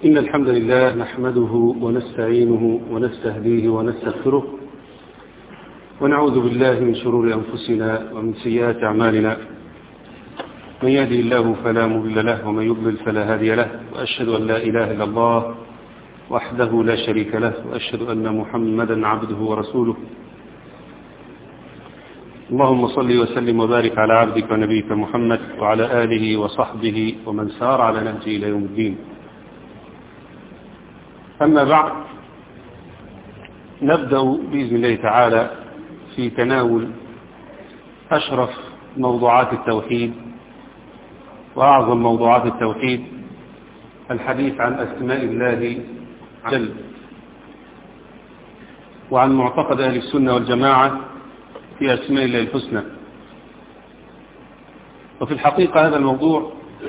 إن الحمد لله نحمده ونستعينه ونستهديه ونستغفره ونعوذ بالله من شرور أنفسنا ومن سيئات أعمالنا من يهدي الله فلا مضل له ومن يضلل فلا هادي له وأشهد أن لا إله إلا الله وحده لا شريك له وأشهد أن محمدا عبده ورسوله اللهم صل وسلم وبارك على عبدك ونبيك محمد وعلى آله وصحبه ومن سار على نهجه إلى يوم الدين أما بعد نبدأ بإذن الله تعالى في تناول أشرف موضوعات التوحيد وأعظم موضوعات التوحيد الحديث عن أسماء الله جل وعن معتقد أهل السنة والجماعة في أسماء الله الحسنى وفي الحقيقة هذا الموضوع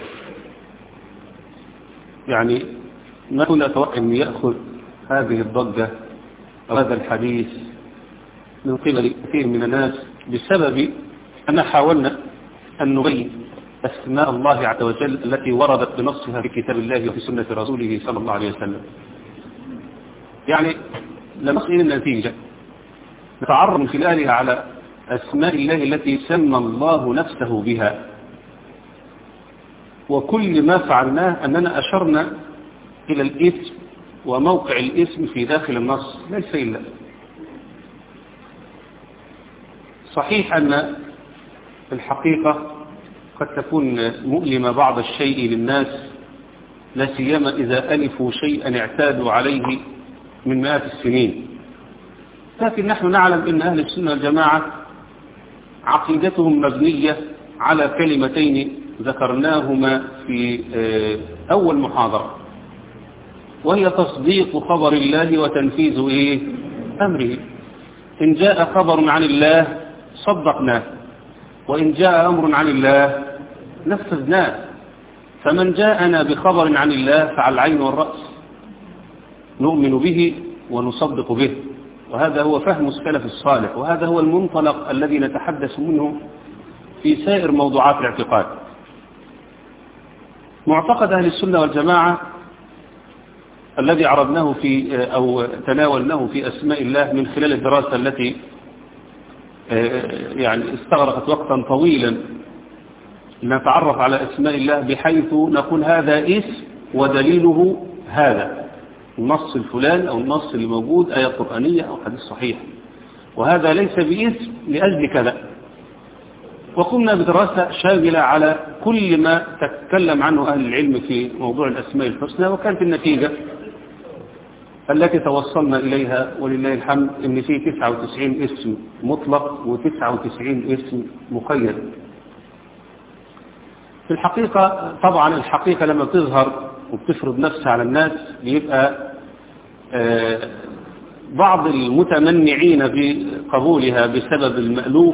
يعني ما كنا أتوقع أن يأخذ هذه الضجة أو هذا الحديث من قبل كثير من الناس بسبب أن حاولنا أن نبين أسماء الله عز وجل التي وردت بنصها في كتاب الله وفي سنة رسوله صلى الله عليه وسلم يعني لما نصل النتيجة نتعرض من خلالها على أسماء الله التي سمى الله نفسه بها وكل ما فعلناه أننا أشرنا إلى الاسم وموقع الاسم في داخل النص ليس إلا صحيح أن الحقيقة قد تكون مؤلمة بعض الشيء للناس لا سيما إذا ألفوا شيئا اعتادوا عليه من مئات السنين لكن نحن نعلم أن أهل السنة والجماعة عقيدتهم مبنية على كلمتين ذكرناهما في أول محاضرة وهي تصديق خبر الله وتنفيذ إيه؟ أمره إن جاء خبر عن الله صدقناه وإن جاء أمر عن الله نفذناه فمن جاءنا بخبر عن الله فعلى العين والرأس نؤمن به ونصدق به وهذا هو فهم السلف الصالح وهذا هو المنطلق الذي نتحدث منه في سائر موضوعات الاعتقاد معتقد أهل السنة والجماعة الذي عرضناه في أو تناولناه في أسماء الله من خلال الدراسة التي يعني استغرقت وقتا طويلا لنتعرف على أسماء الله بحيث نقول هذا اسم ودليله هذا النص الفلاني أو النص اللي موجود آية قرآنية أو حديث صحيح وهذا ليس باسم لأجل كذا وقمنا بدراسة شاملة على كل ما تتكلم عنه أهل العلم في موضوع الأسماء الحسنى وكانت النتيجة التي توصلنا إليها ولله الحمد إن فيه 99 اسم مطلق و99 اسم مقيد في الحقيقة طبعا الحقيقة لما تظهر وبتفرض نفسها على الناس بيبقى بعض المتمنعين في قبولها بسبب المألوف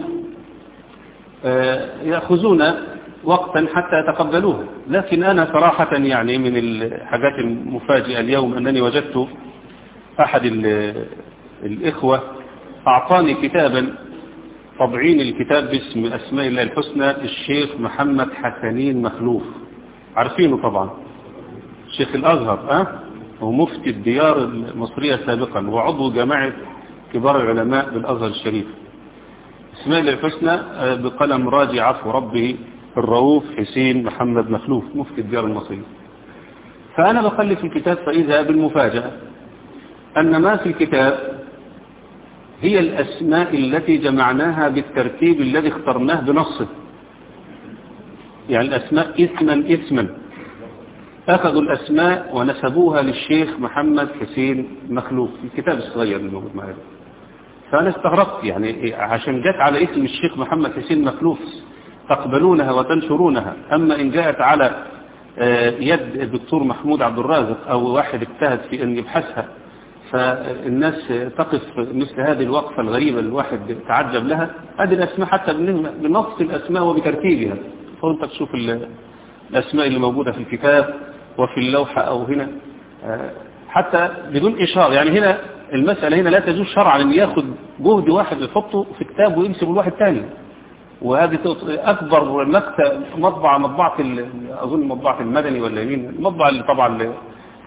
يأخذون وقتا حتى يتقبلوها لكن أنا صراحة يعني من الحاجات المفاجئة اليوم أنني وجدت أحد الإخوة أعطاني كتابا طبعين الكتاب باسم أسماء الله الحسنى الشيخ محمد حسنين مخلوف عارفينه طبعا شيخ الأزهر أه؟ هو مفتي الديار المصرية سابقا وعضو جماعة كبار العلماء بالأزهر الشريف اسماء الله الحسنى بقلم راجي عفو ربه الرؤوف حسين محمد مخلوف مفتي الديار المصرية فأنا بقلب في الكتاب فإذا بالمفاجأة أن ما في الكتاب هي الأسماء التي جمعناها بالترتيب الذي اخترناه بنصه يعني الأسماء اسما اسما أخذوا الأسماء ونسبوها للشيخ محمد حسين مخلوف في الكتاب الصغير الموجود معنا فأنا استغربت يعني عشان جت على اسم الشيخ محمد حسين مخلوف تقبلونها وتنشرونها أما إن جاءت على يد الدكتور محمود عبد الرازق أو واحد اجتهد في أن يبحثها فالناس تقف مثل هذه الوقفة الغريبة الواحد تعجب لها هذه الأسماء حتى بنص الأسماء وبترتيبها فأنت تشوف الأسماء اللي موجودة في الكتاب وفي اللوحة أو هنا حتى بدون إشارة يعني هنا المسألة هنا لا تجوز شرعا أن ياخد جهد واحد يحطه في كتاب ويمسك الواحد تاني وهذه أكبر مكتب مطبعة مطبعة أظن مطبعة المدني ولا يمين المطبعة اللي طبعا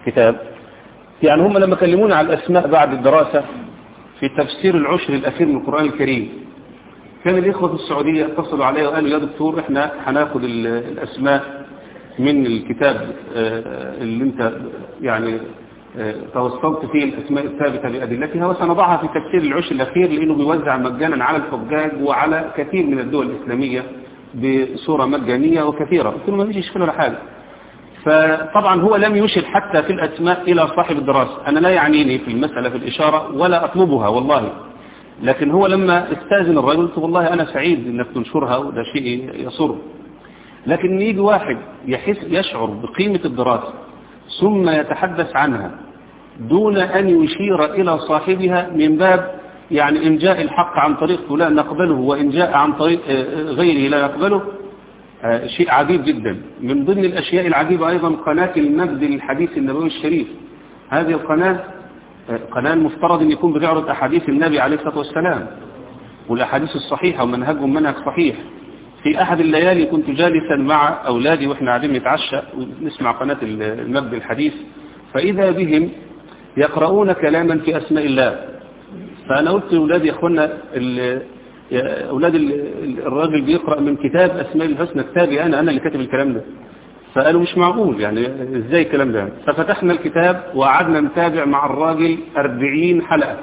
كتاب يعني هم لما كلمونا على الأسماء بعد الدراسة في تفسير العشر الأخير من القرآن الكريم كان الإخوة في السعودية اتصلوا علي وقالوا يا دكتور احنا هناخد الأسماء من الكتاب اللي انت يعني توصلت فيه الأسماء الثابتة بأدلتها وسنضعها في تفسير العشر الأخير لأنه بيوزع مجانا على الحجاج وعلى كثير من الدول الإسلامية بصورة مجانية وكثيرة قلت له ما فيش إشكال ولا حاجة فطبعا هو لم يشر حتى في الأسماء إلى صاحب الدراسة أنا لا يعنيني في المسألة في الإشارة ولا أطلبها والله لكن هو لما استاذن الرجل قلت والله أنا سعيد أنك تنشرها وده شيء يسر لكن يجي واحد يحس يشعر بقيمة الدراسة ثم يتحدث عنها دون أن يشير إلى صاحبها من باب يعني إن جاء الحق عن طريق فلان نقبله وإن جاء عن طريق غيره لا نقبله شيء عجيب جدا من ضمن الأشياء العجيبة أيضا قناة المجد للحديث النبوي الشريف هذه القناة قناة المفترض أن يكون بتعرض أحاديث النبي عليه الصلاة والسلام والأحاديث الصحيحة ومنهجهم منهج صحيح في أحد الليالي كنت جالسا مع أولادي وإحنا قاعدين نتعشى ونسمع قناة المجد الحديث فإذا بهم يقرؤون كلاما في أسماء الله فأنا قلت لأولادي يا أخوانا أولاد الراجل بيقرأ من كتاب أسماء الحسنى كتابي أنا أنا اللي كاتب الكلام ده فقالوا مش معقول يعني إزاي الكلام ده ففتحنا الكتاب وقعدنا نتابع مع الراجل أربعين حلقة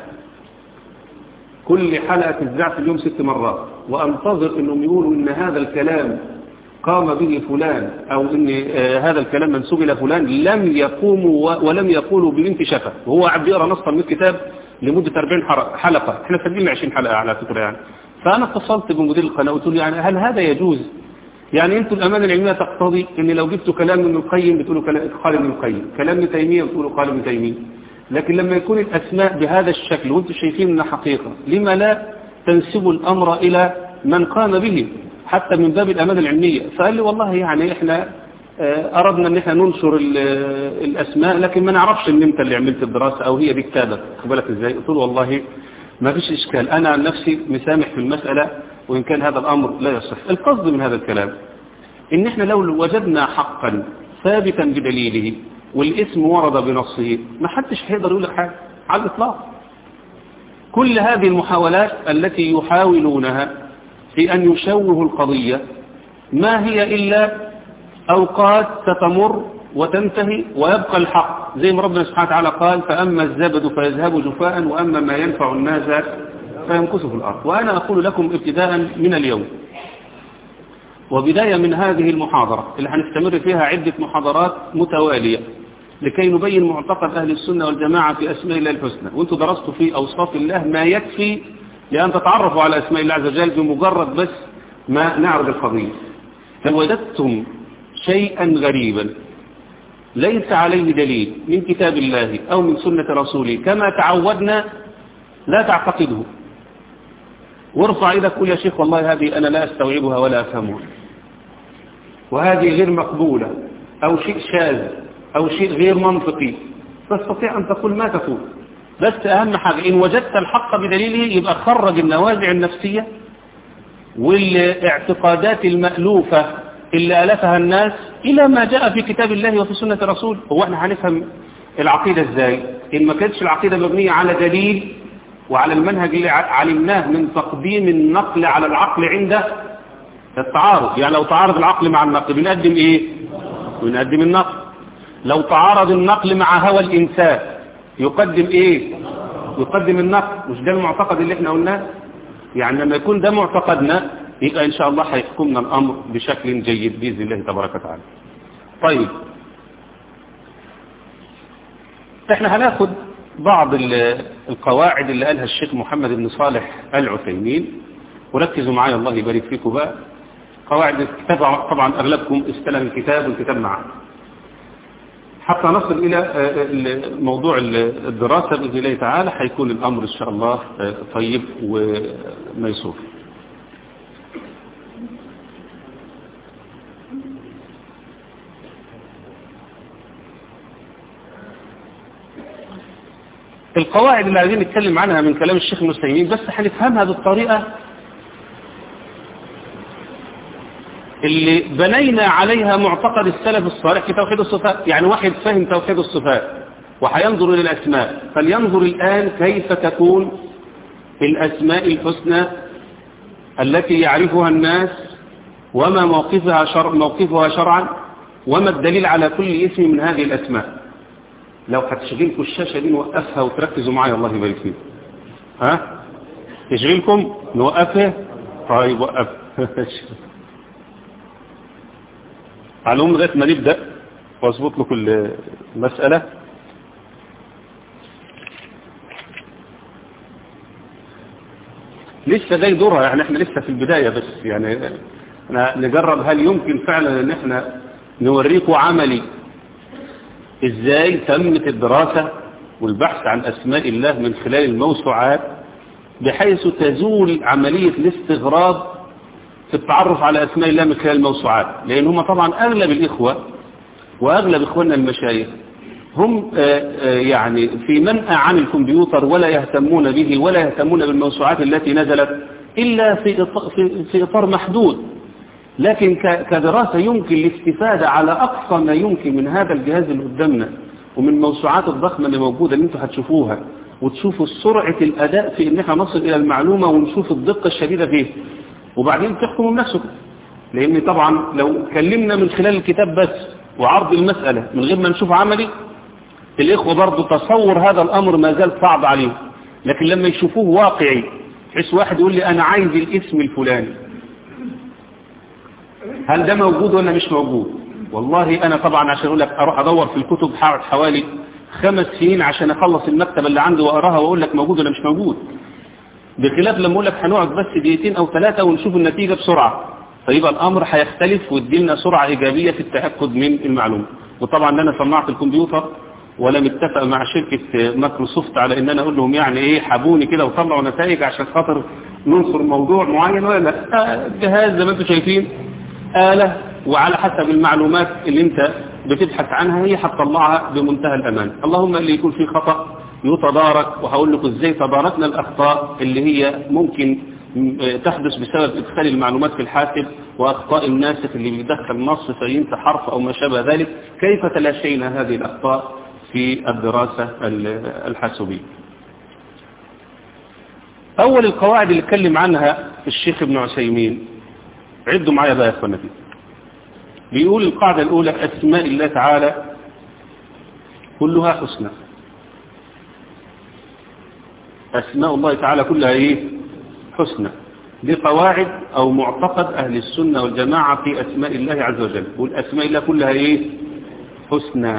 كل حلقة تذاع في اليوم ست مرات وأنتظر أنهم يقولوا إن هذا الكلام قام به فلان أو إن هذا الكلام منسوب إلى فلان لم يقوموا ولم يقولوا بنت شفا وهو عم بيقرأ نصا من الكتاب لمدة 40 حلقة احنا سجلنا 20 حلقة على فكرة يعني فأنا اتصلت بمدير القناة وقلت له يعني هل هذا يجوز يعني انتوا الأمانة العلمية تقتضي ان لو جبتوا كلام ابن القيم بتقولوا قال ابن القيم كلام ابن تيمية بتقولوا قال ابن تيمية لكن لما يكون الأسماء بهذا الشكل وانتم شايفين انها حقيقة لما لا تنسبوا الأمر إلى من قام به حتى من باب الأمانة العلمية فقال لي والله يعني احنا أردنا ان احنا ننشر الأسماء لكن ما نعرفش ان انت اللي عملت الدراسة او هي دي كتابك بالك ازاي قلت له والله ما فيش إشكال أنا عن نفسي مسامح في المسألة وإن كان هذا الأمر لا يصح القصد من هذا الكلام إن إحنا لو وجدنا حقا ثابتا بدليله والاسم ورد بنصه ما حدش هيقدر يقول لك حاجة على الإطلاق كل هذه المحاولات التي يحاولونها في أن يشوهوا القضية ما هي إلا أوقات ستمر وتنتهي ويبقى الحق زي ما ربنا سبحانه وتعالى قال فأما الزبد فيذهب جفاء وأما ما ينفع الناس فيمكث في الأرض وأنا أقول لكم ابتداء من اليوم وبداية من هذه المحاضرة اللي هنستمر فيها عدة محاضرات متوالية لكي نبين معتقد أهل السنة والجماعة في أسماء الله الحسنى وانتم درستوا في أوصاف الله ما يكفي لأن تتعرفوا على أسماء الله عز وجل بمجرد بس ما نعرض القضية لو وجدتم شيئا غريبا ليس عليه دليل من كتاب الله أو من سنة رسوله كما تعودنا لا تعتقده وارفع إذا قول يا شيخ والله هذه أنا لا أستوعبها ولا أفهمها وهذه غير مقبولة أو شيء شاذ أو شيء غير منطقي تستطيع أن تقول ما تقول بس أهم حاجة إن وجدت الحق بدليله يبقى خرج النوازع النفسية والاعتقادات المألوفة اللي ألفها الناس إلى ما جاء في كتاب الله وفي سنة الرسول هو احنا هنفهم العقيدة ازاي إن ما كانتش العقيدة مبنية على دليل وعلى المنهج اللي علمناه من تقديم النقل على العقل عند التعارض يعني لو تعارض العقل مع النقل بنقدم ايه بنقدم النقل لو تعارض النقل مع هوى الإنسان يقدم ايه يقدم النقل مش ده المعتقد اللي احنا قلناه يعني لما يكون ده معتقدنا يبقى إن شاء الله هيحكمنا الأمر بشكل جيد بإذن الله تبارك وتعالى طيب احنا هناخد بعض القواعد اللي قالها الشيخ محمد بن صالح العثيمين وركزوا معايا الله يبارك فيكم بقى قواعد طبعا أغلبكم استلم الكتاب والكتاب معاه حتى نصل إلى موضوع الدراسة بإذن الله تعالى هيكون الأمر إن شاء الله طيب وميسور القواعد اللي عايزين نتكلم عنها من كلام الشيخ المسلمين بس هنفهمها بالطريقة اللي بنينا عليها معتقد السلف الصالح في توحيد الصفات يعني واحد فهم توحيد الصفات وحينظر إلى الأسماء فلينظر الآن كيف تكون الأسماء الحسنى التي يعرفها الناس وما موقفها, شرع موقفها شرعا وما الدليل على كل اسم من هذه الأسماء لو هتشغلكم الشاشة دي نوقفها وتركزوا معايا الله يبارك فيكم ها تشغلكم نوقفها طيب وقف على العموم لغايه ما نبدا واظبط لكم المساله لسه جاي دورها يعني احنا لسه في البدايه بس يعني نجرب هل يمكن فعلا ان احنا نوريكم عملي ازاي تمت الدراسه والبحث عن اسماء الله من خلال الموسوعات بحيث تزول عمليه الاستغراب في التعرف على أسماء الله من خلال الموسوعات لأن هم طبعا أغلب الإخوة وأغلب إخواننا المشايخ هم يعني في منأى عن الكمبيوتر ولا يهتمون به ولا يهتمون بالموسوعات التي نزلت إلا في في إطار محدود لكن كدراسة يمكن الاستفادة على أقصى ما يمكن من هذا الجهاز اللي قدامنا ومن الموسوعات الضخمة اللي موجودة اللي انتم هتشوفوها وتشوفوا سرعة الأداء في ان احنا نصل إلى المعلومة ونشوف الدقة الشديدة فيه وبعدين تحكموا بنفسكم لأن طبعا لو كلمنا من خلال الكتاب بس وعرض المسألة من غير ما نشوف عملي الإخوة برضو تصور هذا الأمر ما زال صعب عليهم لكن لما يشوفوه واقعي حس واحد يقول لي أنا عايز الاسم الفلاني هل ده موجود ولا مش موجود والله أنا طبعا عشان أقول لك أروح أدور في الكتب حوالي خمس سنين عشان أخلص المكتبة اللي عندي وأقراها وأقول لك موجود ولا مش موجود بخلاف لما اقول لك هنقعد بس دقيقتين او ثلاثة ونشوف النتيجة بسرعة فيبقى الامر هيختلف ويدينا سرعة ايجابية في التأكد من المعلومة وطبعا انا صنعت الكمبيوتر ولا متفق مع شركة مايكروسوفت على ان انا اقول لهم يعني ايه حابوني كده وطلعوا نتائج عشان خاطر ننصر موضوع معين ولا لا جهاز زي ما انتم شايفين آلة وعلى حسب المعلومات اللي انت بتبحث عنها هي هتطلعها بمنتهى الامان اللهم اللي يكون في خطأ يتدارك وهقول لكم ازاي تداركنا الاخطاء اللي هي ممكن تحدث بسبب ادخال المعلومات في الحاسب واخطاء الناسخ اللي بيدخل نص فينسى حرف او ما شابه ذلك كيف تلاشينا هذه الاخطاء في الدراسة الحاسوبية اول القواعد اللي اتكلم عنها الشيخ ابن عثيمين عدوا معايا بقى يا اخوانا دي بيقول القاعدة الاولى اسماء الله تعالى كلها حسنى أسماء الله تعالى كلها إيه حسنى دي قواعد أو معتقد أهل السنة والجماعة في أسماء الله عز وجل والأسماء الله كلها إيه حسنى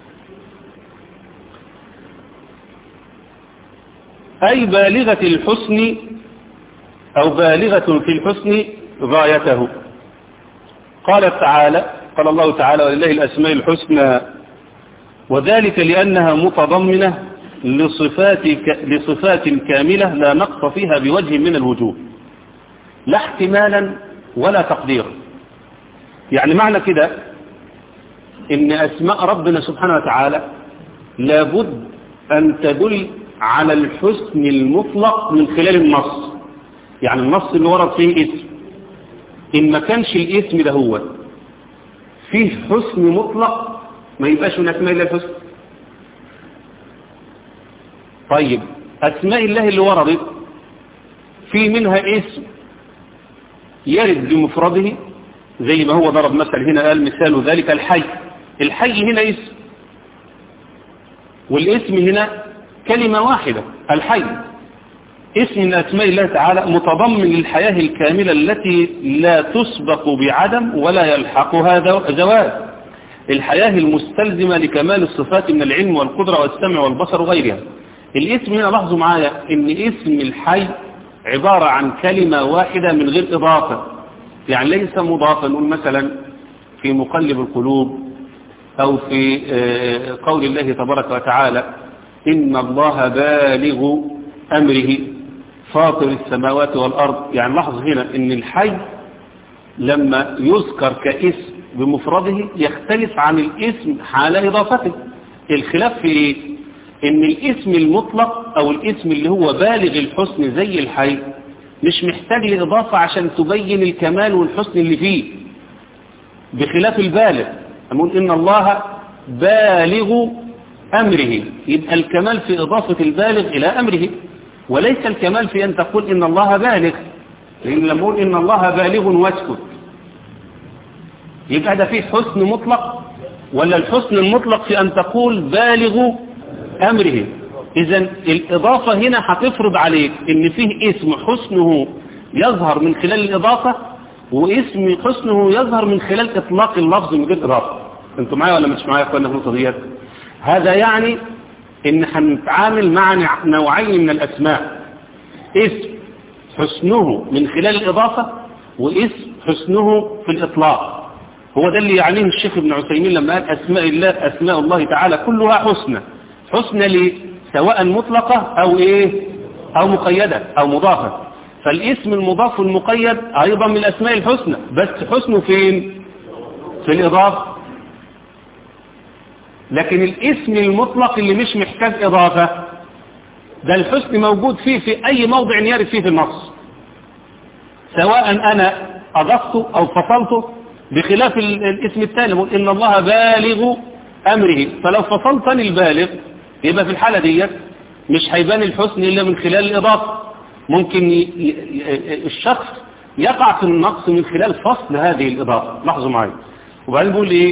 أي بالغة الحسن أو بالغة في الحسن غايته قال تعالى قال الله تعالى ولله الأسماء الحسنى وذلك لأنها متضمنة لصفات لصفات كاملة لا نقص فيها بوجه من الوجوه لا احتمالا ولا تقديرا يعني معنى كده ان اسماء ربنا سبحانه وتعالى لابد ان تدل على الحسن المطلق من خلال النص يعني النص اللي ورد فيه اسم ان ما كانش الاسم ده هو فيه حسن مطلق ما يبقاش من اسماء الله الحسن طيب أسماء الله اللي وردت في منها اسم يرد بمفرده زي ما هو ضرب مثل هنا قال مثال ذلك الحي الحي هنا اسم والاسم هنا كلمة واحدة الحي اسم من أسماء الله تعالى متضمن للحياة الكاملة التي لا تسبق بعدم ولا يلحقها زوال الحياة المستلزمة لكمال الصفات من العلم والقدرة والسمع والبصر وغيرها الاسم هنا لاحظوا معايا ان اسم الحي عبارة عن كلمة واحدة من غير إضافة يعني ليس مضافا نقول مثلا في مقلب القلوب أو في قول الله تبارك وتعالى إن الله بالغ أمره فاطر السماوات والأرض يعني لاحظ هنا ان الحي لما يذكر كاسم بمفرده يختلف عن الاسم حال إضافته الخلاف في إيه؟ ان الاسم المطلق او الاسم اللي هو بالغ الحسن زي الحي مش محتاج لإضافة عشان تبين الكمال والحسن اللي فيه بخلاف البالغ نقول إن الله بالغ أمره يبقى الكمال في إضافة البالغ إلى أمره وليس الكمال في أن تقول إن الله بالغ لأن لما نقول إن الله بالغ واسكت يبقى ده فيه حسن مطلق ولا الحسن المطلق في أن تقول بالغ أمره إذا الإضافة هنا هتفرض عليك إن فيه اسم حسنه يظهر من خلال الإضافة واسم حسنه يظهر من خلال إطلاق اللفظ من غير إضافة أنتوا معايا ولا مش معايا أخوانا في النقطة ديت هذا يعني إن هنتعامل مع نوعين من الأسماء اسم حسنه من خلال الإضافة واسم حسنه في الإطلاق هو ده اللي يعنيه الشيخ ابن عثيمين لما قال أسماء الله أسماء الله تعالى كلها حسنى حسنى ليه سواء مطلقة أو إيه أو مقيدة أو مضافة فالاسم المضاف المقيد أيضا من الأسماء الحسنى بس حسنه فين في الإضافة لكن الاسم المطلق اللي مش محتاج إضافة ده الحسن موجود فيه في أي موضع يرد فيه في النص سواء أنا أضفته أو فصلته بخلاف الاسم الثاني يقول إن الله بالغ أمره فلو فصلتني البالغ يبقى في الحالة ديت مش هيبان الحسن إلا من خلال الإضافة ممكن ي... ي... الشخص يقع في النقص من خلال فصل هذه الإضافة لاحظوا معي وبعدين بيقول إيه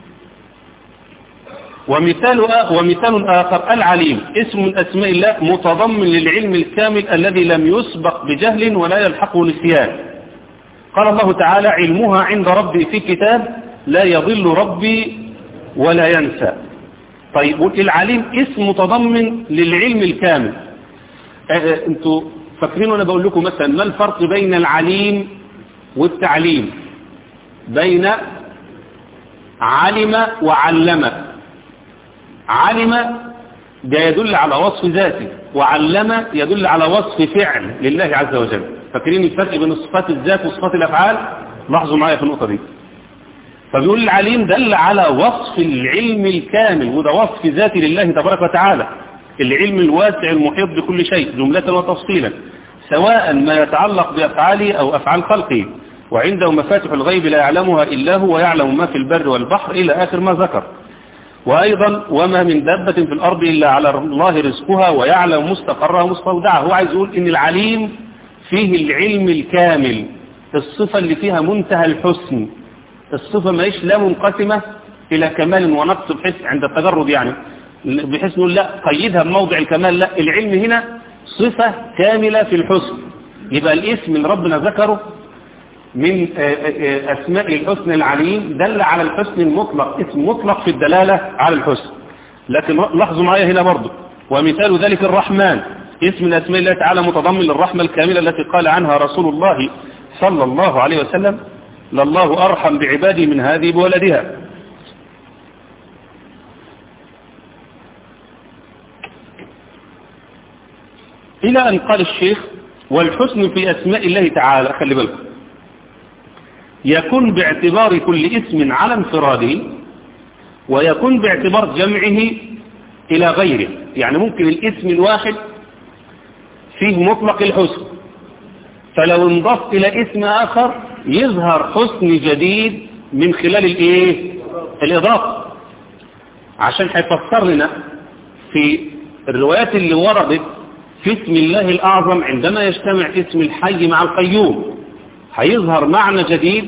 ومثال ومثال آخر العليم اسم من أسماء الله متضمن للعلم الكامل الذي لم يسبق بجهل ولا يلحقه نسيان قال الله تعالى علمها عند ربي في كتاب لا يضل ربي ولا ينسى طيب العليم اسم متضمن للعلم الكامل انتوا فاكرين وانا بقول لكم مثلا ما الفرق بين العليم والتعليم بين علم وعلم علم ده يدل على وصف ذاته وعلم يدل على وصف فعل لله عز وجل فاكرين الفرق بين صفات الذات وصفات الافعال لاحظوا معايا في النقطه دي فبيقول العليم دل على وصف العلم الكامل وده وصف ذاتي لله تبارك وتعالى العلم الواسع المحيط بكل شيء جملة وتفصيلا سواء ما يتعلق بأفعاله أو أفعال خلقه وعنده مفاتح الغيب لا يعلمها إلا هو ويعلم ما في البر والبحر إلى آخر ما ذكر وأيضا وما من دابة في الأرض إلا على الله رزقها ويعلم مستقرها ومستودعها هو عايز يقول إن العليم فيه العلم الكامل الصفة اللي فيها منتهى الحسن الصفة ماهيش لا منقسمة إلى كمال ونقص بحيث عند التجرد يعني بحيث نقول لا قيدها بموضع الكمال لا العلم هنا صفة كاملة في الحسن يبقى الاسم اللي ربنا ذكره من أسماء الحسن العليم دل على الحسن المطلق اسم مطلق في الدلالة على الحسن لكن لاحظوا معايا هنا برضه ومثال ذلك الرحمن اسم من أسماء الله تعالى متضمن للرحمة الكاملة التي قال عنها رسول الله صلى الله عليه وسلم لله أرحم بعبادي من هذه بولدها إلى أن قال الشيخ والحسن في أسماء الله تعالى خلي بالكم يكون باعتبار كل اسم على انفراده ويكون باعتبار جمعه إلى غيره يعني ممكن الاسم الواحد فيه مطلق الحسن فلو انضاف إلى اسم آخر يظهر حسن جديد من خلال الايه الإضافة عشان هيفسر لنا في الروايات اللي وردت في اسم الله الأعظم عندما يجتمع اسم الحي مع القيوم هيظهر معنى جديد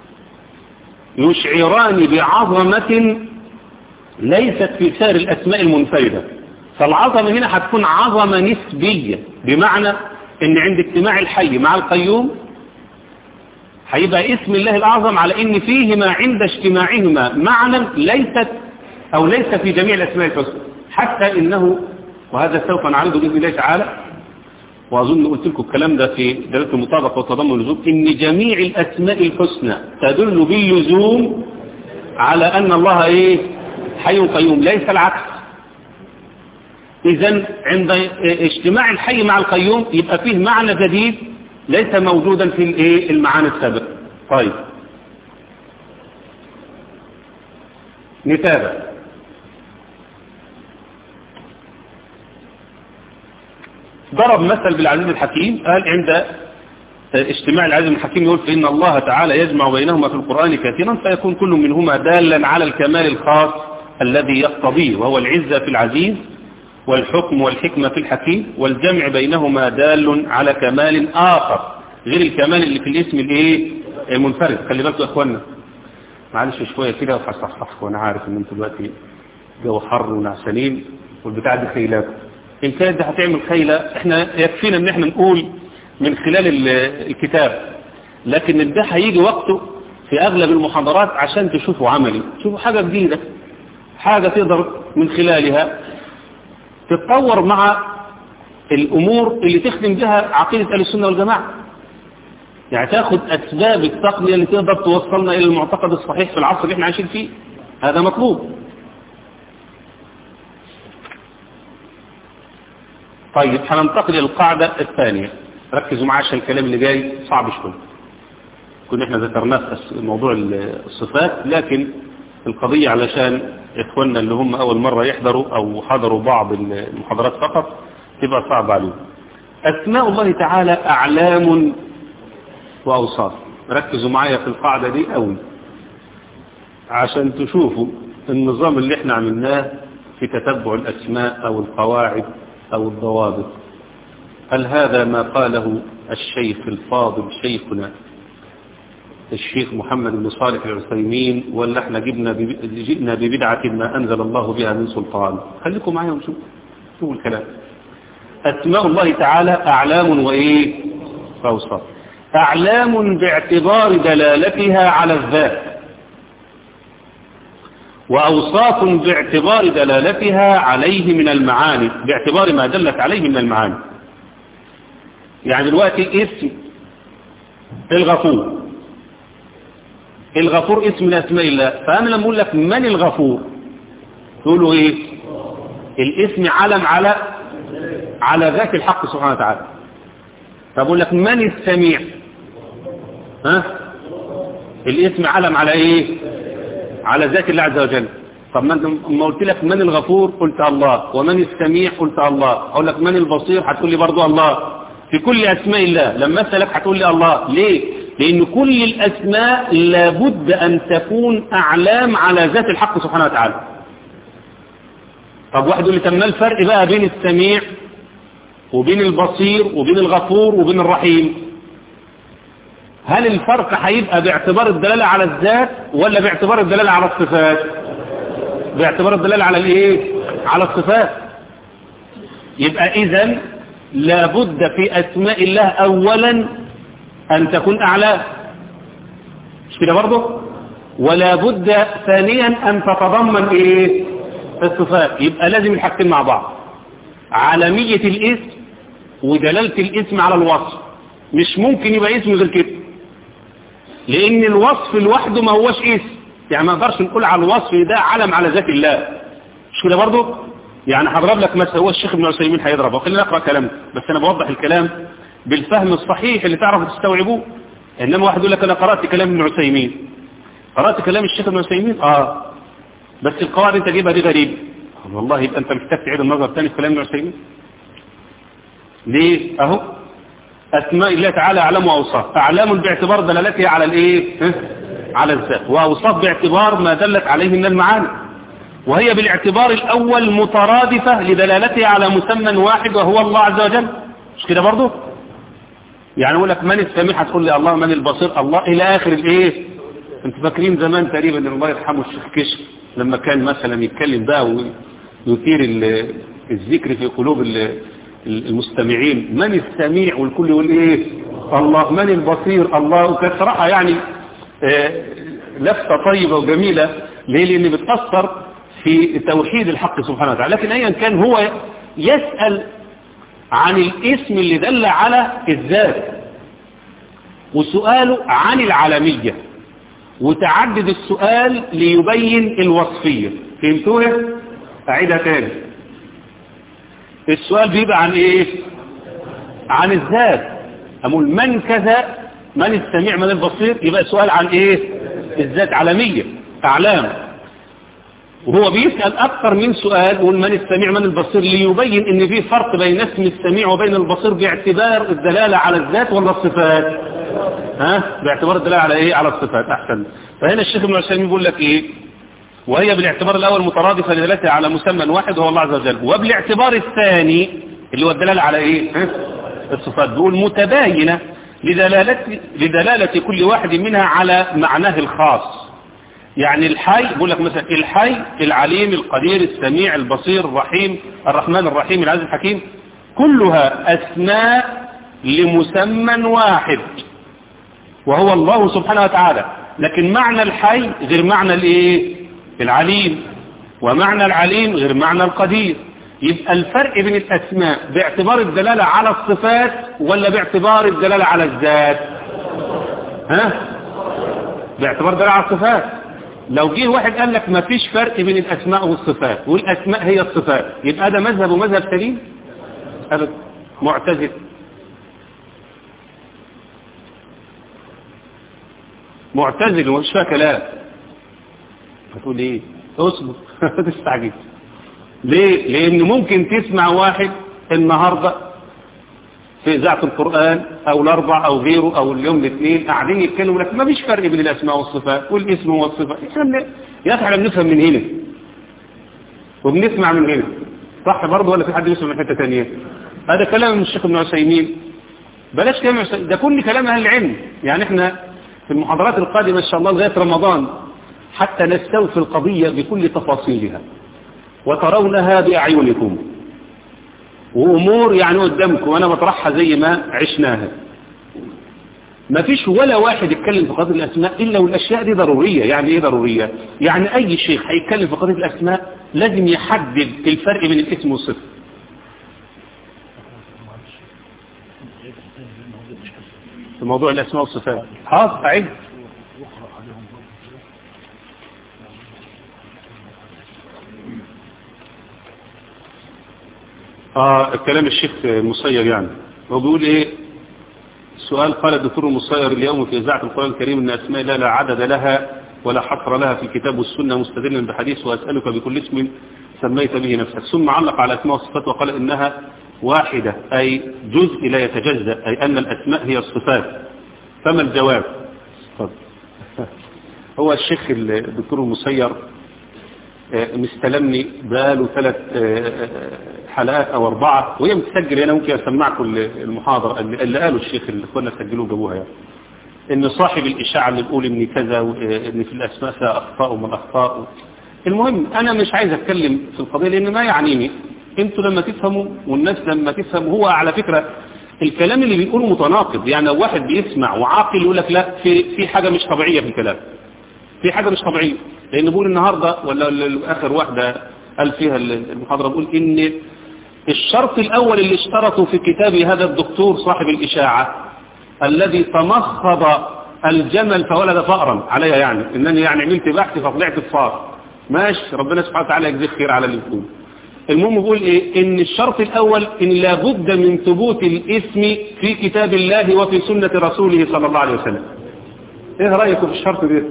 يشعران بعظمة ليست في سائر الأسماء المنفردة فالعظمة هنا هتكون عظمة نسبية بمعنى ان عند اجتماع الحي مع القيوم هيبقى اسم الله الأعظم على ان فيهما عند اجتماعهما معنى ليست او ليس في جميع الأسماء الحسنى حتى انه وهذا سوف نعرضه بإذن الله تعالى وأظن قلت لكم الكلام ده في دلالة المطابقة والتضمن واللزوم إن جميع الأسماء الحسنى تدل باللزوم على أن الله إيه حي قيوم ليس العكس إذا عند اجتماع الحي مع القيوم يبقى فيه معنى جديد ليس موجودا في الايه المعاني السابقة طيب نتابع ضرب مثل بالعزيز الحكيم قال عند اجتماع العزيز الحكيم يقول فإن الله تعالى يجمع بينهما في القرآن كثيرا فيكون كل منهما دالا على الكمال الخاص الذي يقتضيه وهو العزة في العزيز والحكم والحكمة في الحكيم والجمع بينهما دال على كمال آخر غير الكمال اللي في الاسم الايه المنفرد خلي بالكم يا اخوانا معلش شوية كده وهصحصحكم وانا عارف ان انتوا دلوقتي جو حر ونعسانين والبتاع دي خيلات ان كانت دي هتعمل خيلة احنا يكفينا ان احنا نقول من خلال الكتاب لكن ده هيجي وقته في اغلب المحاضرات عشان تشوفوا عملي تشوفوا حاجة جديدة حاجة تقدر من خلالها تتطور مع الامور اللي تخدم بها عقيدة اهل السنة والجماعة يعني تاخد اسباب التقنية اللي تقدر توصلنا الى المعتقد الصحيح في العصر اللي احنا عايشين فيه هذا مطلوب طيب هننتقل الى القاعدة الثانية ركزوا معايا عشان الكلام اللي جاي صعب شوية كنا احنا ذكرناه في موضوع الصفات لكن القضية علشان اخواننا اللي هم اول مرة يحضروا او حضروا بعض المحاضرات فقط تبقى صعب عليهم اسماء الله تعالى اعلام واوصاف ركزوا معايا في القاعدة دي قوي عشان تشوفوا النظام اللي احنا عملناه في تتبع الاسماء او القواعد او الضوابط هل هذا ما قاله الشيخ الفاضل شيخنا الشيخ محمد بن صالح العثيمين ولا احنا جبنا جئنا ببدعة ما أنزل الله بها من سلطان خليكم معايا ونشوف شوفوا الكلام أسماء الله تعالى أعلام وإيه فأوصاف أعلام باعتبار دلالتها على الذات وأوصاف باعتبار دلالتها عليه من المعاني باعتبار ما دلت عليه من المعاني يعني دلوقتي اسم الغفور الغفور اسم من اسماء الله فأنا لما أقول لك من الغفور تقولوا إيه الاسم علم على على ذات الحق سبحانه وتعالى طب أقول لك من السميع ها الاسم علم على إيه على ذات الله عز وجل طب ما قلت لك من الغفور قلت الله ومن السميع قلت الله أقول لك من البصير هتقول لي برضو الله في كل أسماء الله لما أسألك هتقول لي الله ليه لأن كل الأسماء لابد أن تكون أعلام على ذات الحق سبحانه وتعالى طب واحد يقول لي طب ما الفرق بقى بين السميع وبين البصير وبين الغفور وبين الرحيم هل الفرق هيبقى باعتبار الدلالة على الذات ولا باعتبار الدلالة على الصفات باعتبار الدلالة على الايه على الصفات يبقى اذا لابد في اسماء الله اولا ان تكون اعلى مش كده برضه ولا بد ثانيا ان تتضمن ايه الصفات يبقى لازم الحاجتين مع بعض عالمية الاسم ودلالة الاسم على الوصف مش ممكن يبقى اسم غير كده لان الوصف لوحده ما هوش اسم يعني ما نقدرش نقول على الوصف ده علم على ذات الله مش كده برضه يعني هضرب لك مثلا هو الشيخ ابن عثيمين هيضربه خلينا نقرا كلامه بس انا بوضح الكلام بالفهم الصحيح اللي تعرفوا تستوعبوه انما واحد يقول لك انا قرات كلام ابن عثيمين قرات كلام الشيخ ابن عثيمين اه بس القواعد انت جايبها دي غريبه والله يبقى انت محتاج تعيد النظر تاني في كلام ابن عثيمين ليه اهو اسماء الله تعالى اعلام واوصاف اعلام باعتبار دلالتها على الايه على الذات واوصاف باعتبار ما دلت عليه من المعاني وهي بالاعتبار الاول مترادفة لدلالتها على مسمى واحد وهو الله عز وجل مش كده برضه يعني اقول لك من السميع هتقول لي الله من البصير الله الى اخر الايه انت فاكرين زمان تقريبا ان الله يرحمه الشيخ كشف لما كان مثلا يتكلم بقى ويثير الذكر في قلوب المستمعين من السميع والكل يقول ايه الله من البصير الله وكانت صراحة يعني لفتة طيبة وجميلة ليه لان بتأثر في توحيد الحق سبحانه وتعالى لكن ايا كان هو يسأل عن الاسم اللي دل على الذات وسؤاله عن العالمية وتعدد السؤال ليبين الوصفية فهمتوها اعيدها تاني السؤال بيبقى عن ايه عن الذات اقول من كذا من السميع من البصير يبقى السؤال عن ايه الذات عالمية اعلام وهو بيسأل أكثر من سؤال يقول من السميع من البصير ليبين ان في فرق بين اسم السميع وبين البصير باعتبار الدلالة على الذات ولا الصفات ها باعتبار الدلالة على ايه على الصفات احسن فهنا الشيخ ابن عثيمين بيقول لك ايه وهي بالاعتبار الاول مترادفة لدلالتها على مسمى واحد وهو الله عز وجل وبالاعتبار الثاني اللي هو الدلالة على ايه ها؟ الصفات بيقول متباينة لدلالة, لدلالة كل واحد منها على معناه الخاص يعني الحي بيقول لك مثلا الحي العليم القدير السميع البصير الرحيم الرحمن الرحيم العزيز الحكيم كلها أسماء لمسمى واحد وهو الله سبحانه وتعالى لكن معنى الحي غير معنى الايه العليم ومعنى العليم غير معنى القدير يبقى الفرق بين الأسماء باعتبار الدلالة على الصفات ولا باعتبار الدلالة على الذات ها باعتبار الدلالة على الصفات لو جه واحد قال لك ما فيش فرق بين الأسماء والصفات والأسماء هي الصفات يبقى ده مذهب ومذهب سليم أبدا معتزل معتزل ومش فيها كلام هتقول ايه اصبر تستعجل ليه لان ممكن تسمع واحد النهاردة في اذاعه القرآن او الاربع او غيره او اليوم الاثنين قاعدين يتكلموا لك ما فيش فرق بين الاسماء والصفات والاسم والصفات يا اخي احنا بنفهم من هنا وبنسمع من هنا صح برضه ولا في حد يسمع من حته ثانيه هذا كلام الشيخ ابن عثيمين بلاش كلام ده كل كلام اهل العلم يعني احنا في المحاضرات القادمه ان شاء الله لغايه رمضان حتى نستوفي القضيه بكل تفاصيلها وترونها بأعينكم وأمور يعني قدامكم وأنا بطرحها زي ما عشناها ما فيش ولا واحد يتكلم في قضية الأسماء إلا والأشياء دي ضرورية يعني إيه ضرورية يعني أي شيخ هيتكلم في قضية الأسماء لازم يحدد الفرق بين الاسم والصفة في موضوع الأسماء والصفات حاضر أعيد آه الكلام الشيخ المصير يعني هو بيقول ايه سؤال قال الدكتور المصير اليوم في إذاعة القرآن الكريم أن أسماء لا لا عدد لها ولا حصر لها في الكتاب والسنة مستدلا بحديث وأسألك بكل اسم سميت به نفسك ثم علق على أسماء والصفات وقال إنها واحدة أي جزء لا يتجزأ أي أن الأسماء هي الصفات فما الجواب طب. هو الشيخ الدكتور المصير مستلمني بقاله ثلاث حلقات او اربعة وهي متسجل انا ممكن اسمعكم المحاضرة اللي قالوا الشيخ اللي اخوانا سجلوه جابوها يعني ان صاحب الاشاعة اللي بيقول ان كذا وان في الاسماء فيها اخطاء ومن اخطاء المهم انا مش عايز اتكلم في القضية لان ما يعنيني انتوا لما تفهموا والناس لما تفهم هو على فكرة الكلام اللي بيقوله متناقض يعني لو واحد بيسمع وعاقل يقول لك لا في في حاجة مش طبيعية في الكلام في حاجة مش طبيعية لان بقول النهاردة ولا اخر واحدة قال فيها المحاضرة بقول ان الشرط الاول اللي اشترطه في كتاب هذا الدكتور صاحب الاشاعة الذي تمخض الجمل فولد فأرا عليها يعني انني يعني عملت بحث فطلعت الصار ماشي ربنا سبحانه وتعالى يجزيك خير على اللي بتقول المهم بقول ايه ان الشرط الاول ان لابد من ثبوت الاسم في كتاب الله وفي سنة رسوله صلى الله عليه وسلم ايه رأيكم في الشرط ده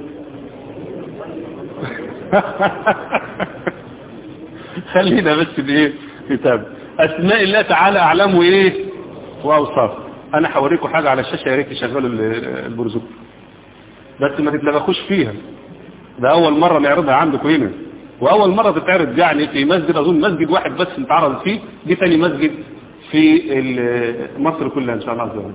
خلينا بس بايه كتاب اسماء الله تعالى اعلامه ايه واوصاف انا هوريكم حاجة على الشاشة يا ريت تشغلوا البرزوق بس ما تتلبخوش فيها ده اول مرة نعرضها عندكم هنا واول مرة تتعرض يعني في مسجد اظن مسجد واحد بس اتعرض فيه دي تاني مسجد في مصر كلها ان شاء الله عز وجل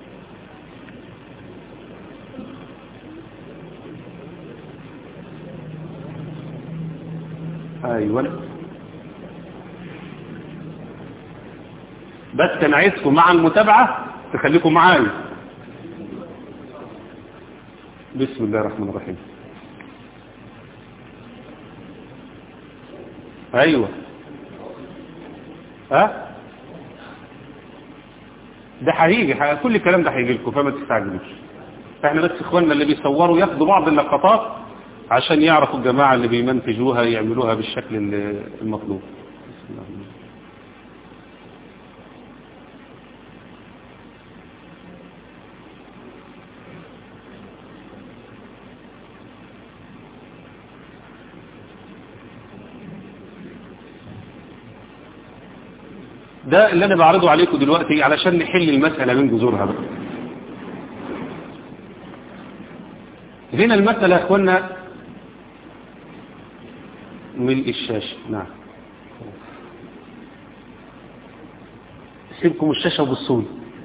ايوه بس انا عايزكم مع المتابعة تخليكم معايا بسم الله الرحمن الرحيم ايوه ها ده هيجي كل الكلام ده هيجي لكم فما تستعجلوش احنا بس اخواننا اللي بيصوروا ياخدوا بعض اللقطات عشان يعرفوا الجماعة اللي بيمنتجوها يعملوها بالشكل المطلوب بسم الله ده اللي انا بعرضه عليكم دلوقتي علشان نحل المسألة من جذورها بقى هنا المسألة يا اخوانا ملء الشاشة نعم سيبكم الشاشة وبصوا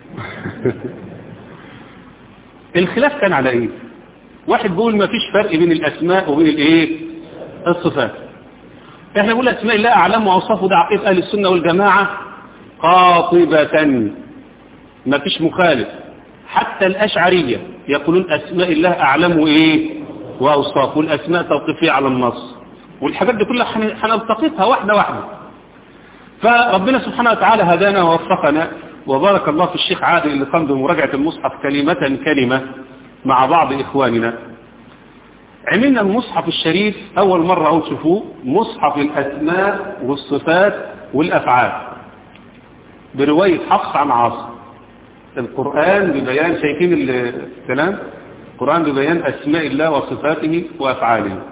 الخلاف كان على ايه واحد بيقول ما فيش فرق بين الاسماء وبين الايه الصفات احنا بنقول اسماء الله اعلام واوصافه ده عقيده اهل السنه والجماعه قاطبه ما فيش مخالف حتى الاشعريه يقولون اسماء الله اعلام وايه واوصاف والاسماء توقيفيه على النص والحاجات دي كلها هنلتقطها واحده واحده فربنا سبحانه وتعالى هدانا ووفقنا وبارك الله في الشيخ عادل اللي قام بمراجعه المصحف كلمه كلمه مع بعض إخواننا عملنا المصحف الشريف أول مرة أو تشوفوه مصحف الأسماء والصفات والأفعال برواية حفص عن عاصم القرآن ببيان شايفين الكلام القرآن ببيان أسماء الله وصفاته وأفعاله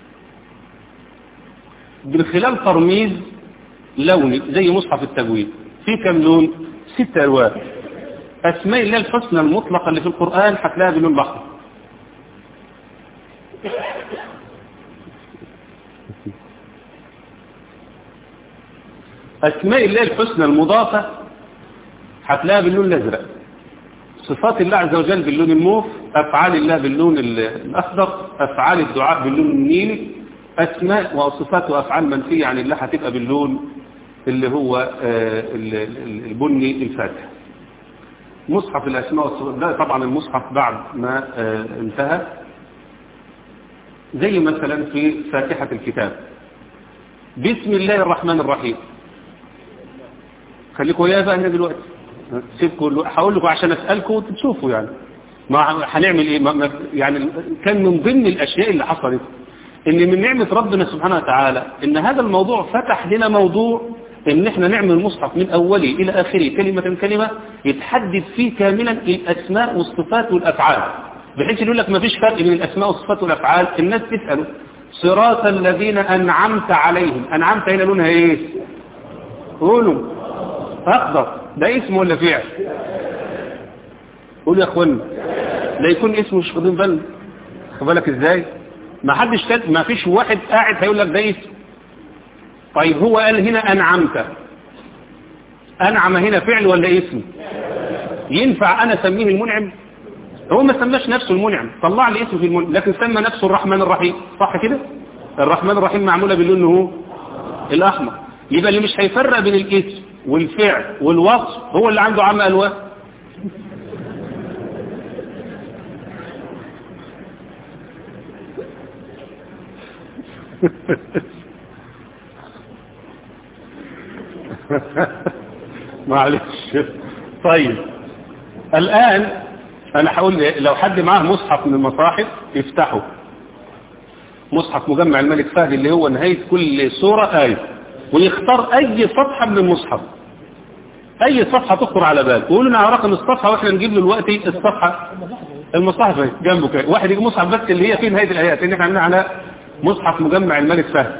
من خلال ترميز لوني زي مصحف التجويد في كم لون ست ألوان أسماء الله الحسنى المطلقة اللي في القرآن هتلاقيها باللون الأحمر أسماء الله الحسنى المضافة هتلاقيها باللون الأزرق صفات الله عز وجل باللون الموف أفعال الله باللون الأخضر أفعال الدعاء باللون النيلي أسماء وصفات وأفعال منفية عن الله هتبقى باللون اللي هو البني الفاتح مصحف الأسماء والصفات ده طبعا المصحف بعد ما انتهى زي مثلا في فاتحة الكتاب بسم الله الرحمن الرحيم خليكم وياه بقى هنا دلوقتي سيبكم هقول لكم عشان اسالكم تشوفوا يعني ما هنعمل ايه ما يعني كان من ضمن الاشياء اللي حصلت ان من نعمه ربنا سبحانه وتعالى ان هذا الموضوع فتح لنا موضوع ان احنا نعمل مصحف من اوله الى اخره كلمه كلمه يتحدد فيه كاملا الاسماء والصفات والافعال بحيث يقول لك ما فيش فرق بين الاسماء والصفات والافعال الناس تساله صراط الذين انعمت عليهم انعمت هنا لونها ايه قولوا اخضر ده اسم ولا فعل قولوا يا اخوانا لا يكون اسمه مش واخدين بالنا خد بالك ازاي ما حدش تد... ما فيش واحد قاعد هيقول لك ده اسم طيب هو قال هنا انعمت انعم هنا فعل ولا اسم ينفع انا اسميه المنعم هو ما سماش نفسه المنعم طلع لي اسم في المنعم لكن سمى نفسه الرحمن الرحيم صح كده الرحمن الرحيم معموله باللون هو الاحمر يبقى اللي مش هيفرق بين الاسم والفعل والوصف هو اللي عنده عمى الوان معلش طيب الآن أنا هقول لو حد معاه مصحف من المصاحف يفتحه مصحف مجمع الملك فهد اللي هو نهاية كل سورة آية ويختار أي صفحة من المصحف أي صفحة تخطر على باله ويقول لنا رقم الصفحة وإحنا نجيب له دلوقتي الصفحة المصحف اهي جنبه كده واحد يجيب مصحف بس اللي هي في نهاية الآيات إن إحنا عندنا على مصحف مجمع الملك فهد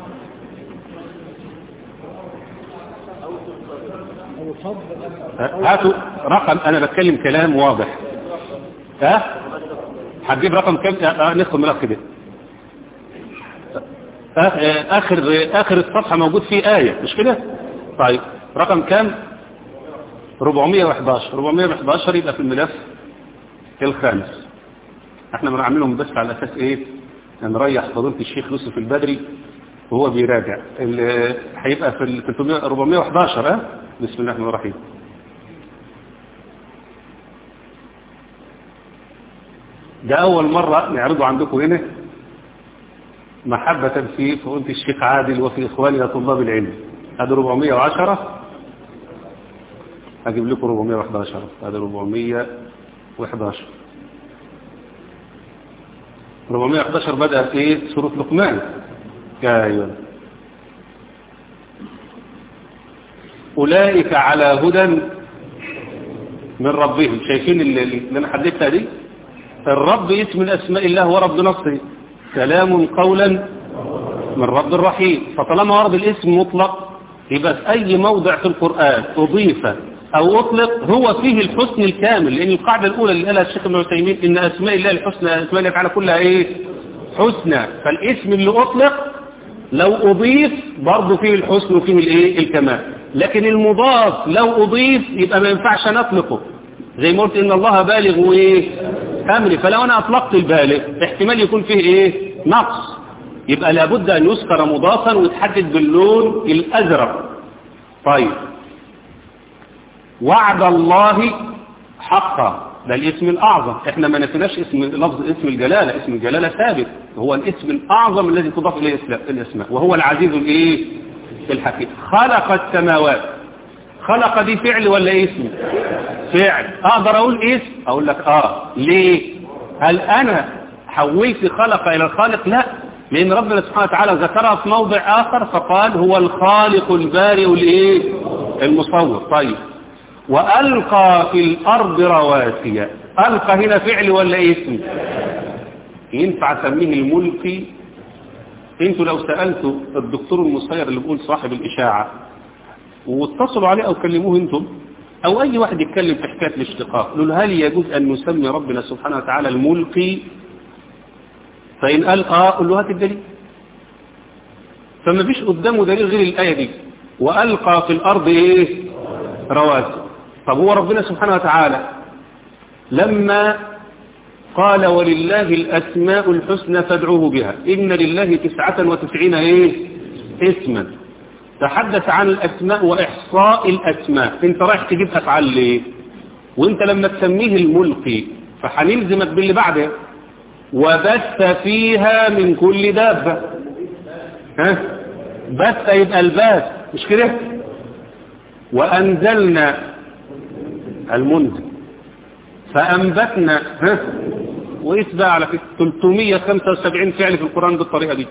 هاتوا رقم انا بتكلم كلام واضح ها هتجيب رقم كام آه ندخل ملف كده اخر اخر الصفحه موجود فيه ايه مش كده طيب رقم كام 411 411 يبقى في الملف الخامس احنا بنعملهم بس على اساس ايه نريح فضيله الشيخ يوسف البدري وهو بيراجع اللي هيبقى في ال 411 ها بسم الله الرحمن الرحيم ده أول مرة نعرضه عندكم هنا محبة في فضيلة الشيخ عادل وفي إخواننا طلاب العلم هذا 410 هجيب لكم 411 هذا 411 411 بدأ في سورة لقمان ايوه أولئك على هدى من ربهم شايفين اللي أنا حددتها دي الرب اسم من أسماء الله ورب نصره سلام قولا من رب الرحيم فطالما ورد الاسم مطلق يبقى في أي موضع في القرآن أضيف أو أطلق هو فيه الحسن الكامل لأن القاعدة الأولى اللي قالها الشيخ ابن عثيمين إن أسماء الله الحسنى أسماء الله تعالى كلها إيه حسنى فالاسم اللي أطلق لو أضيف برضه فيه الحسن وفيه الإيه الكمال لكن المضاف لو أضيف يبقى ما ينفعش نطلقه زي ما قلت إن الله بالغ وإيه أمري فلو أنا أطلقت البالغ احتمال يكون فيه إيه نقص يبقى لابد أن يذكر مضافا ويتحدد باللون الأزرق طيب وعد الله حقا ده الاسم الأعظم احنا ما نفناش اسم لفظ اسم الجلالة اسم الجلالة ثابت هو الاسم الأعظم الذي تضاف إليه الأسماء وهو العزيز الايه الحكيم خلق السماوات خلق دي فعل ولا اسم فعل اقدر اقول اسم اقول لك اه ليه هل انا حولت خلق الى الخالق لا لان ربنا سبحانه وتعالى ذكرها في موضع اخر فقال هو الخالق البارئ الايه المصور طيب والقى في الارض رواسي القى هنا فعل ولا اسم ينفع اسميه الملقي انتوا لو سألتوا الدكتور المصير اللي بيقول صاحب الاشاعة واتصلوا عليه او كلموه انتم او اي واحد يتكلم في حكاية الاشتقاق قالوا له هل يجوز ان نسمي ربنا سبحانه وتعالى الملقي فان قال اه قل له هات الدليل فما فيش قدامه دليل غير الايه دي والقى في الارض ايه رواسي طب هو ربنا سبحانه وتعالى لما قال ولله الأسماء الحسنى فادعوه بها إن لله تسعة وتسعين إيه اسما تحدث عن الأسماء وإحصاء الأسماء انت رايح تجيب أفعال ليه وانت لما تسميه الملقي فحنلزمك باللي بعده وبث فيها من كل دابة ها بث يبقى الباس مش كده وأنزلنا المنزل فأنبتنا ها وإيش بقى على فكرة 375 فعل في القرآن بالطريقة دي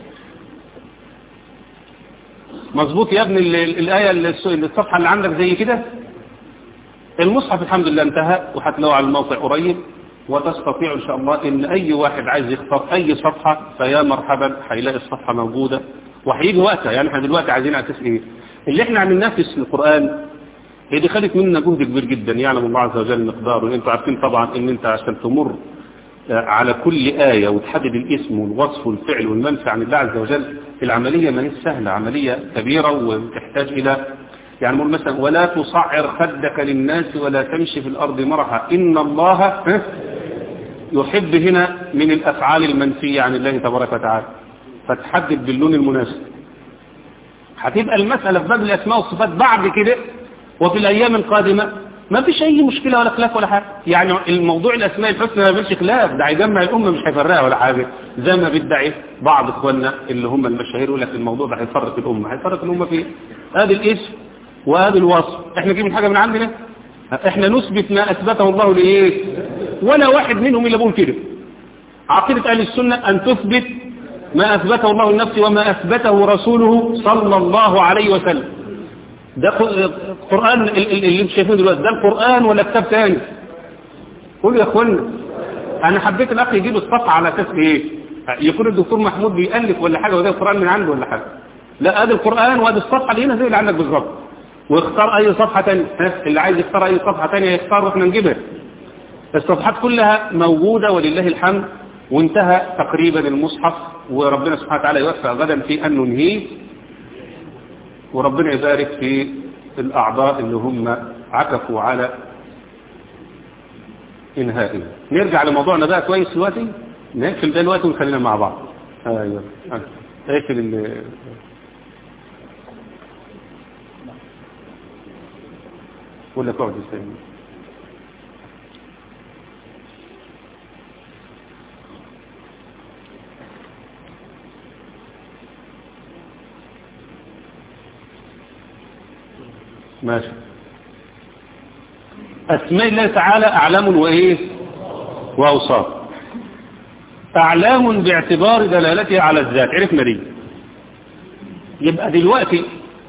مظبوط يا ابني الآية الصفحة اللي عندك زي كده المصحف الحمد لله انتهى وهتلاقوه على الموقع قريب وتستطيع إن شاء الله إن أي واحد عايز يختار أي صفحة فيا مرحبا هيلاقي الصفحة موجودة وهيجي وقتها يعني احنا دلوقتي عايزين على اساس ايه اللي احنا عملناه في القرآن هي دي خدت منا جهد كبير جدا يعلم الله عز وجل مقداره انتوا عارفين طبعا ان انت عشان تمر على كل آية وتحدد الاسم والوصف والفعل والمنفع عن الله عز وجل العملية ما هي سهلة عملية كبيرة وتحتاج إلى يعني نقول مثلا ولا تصعر خدك للناس ولا تمشي في الأرض مرحا إن الله يحب هنا من الأفعال المنفية عن الله تبارك وتعالى فتحدد باللون المناسب هتبقى المسألة في باب الأسماء والصفات بعد كده وفي الأيام القادمة ما فيش أي مشكلة ولا خلاف ولا حاجة يعني الموضوع الأسماء الحسنى ما فيش خلاف ده هيجمع الأمة مش هيفرقها ولا حاجة زي ما بيدعي بعض إخواننا اللي هم المشاهير يقول لك الموضوع ده هيفرق الأمة هيفرق الأمة في هذا الاسم وهذا الوصف احنا جايبين حاجة من عندنا احنا نثبت ما أثبته الله لإيه ولا واحد منهم اللي بيقول كده عقيدة أهل السنة أن تثبت ما أثبته الله لنفسه وما أثبته رسوله صلى الله عليه وسلم ده القرآن اللي انتم شايفينه دلوقتي ده القرآن ولا كتاب تاني قولوا يا اخوانا انا حبيت الاخ يجيب الصفحة على اساس ايه يكون الدكتور محمود بيألف ولا حاجة وده القرآن من عنده ولا حاجة لا ادي القرآن وادي الصفحة اللي هنا زي اللي عندك بالظبط واختار اي صفحة تانية اللي عايز يختار اي صفحة تانية يختار واحنا نجيبها الصفحات كلها موجودة ولله الحمد وانتهى تقريبا المصحف وربنا سبحانه وتعالى يوفق غدا في ان ننهيه وربنا يبارك في الأعضاء اللي هم عكفوا على إنهائه نرجع لموضوعنا بقى كويس دلوقتي نقفل ده دلوقتي ونخلينا مع بعض ايوه اقفل ال ولا تقعد استنى ماشي أسماء الله تعالى أعلام وإيه وأوصاف أعلام باعتبار دلالتها على الذات عرفنا دي يبقى دلوقتي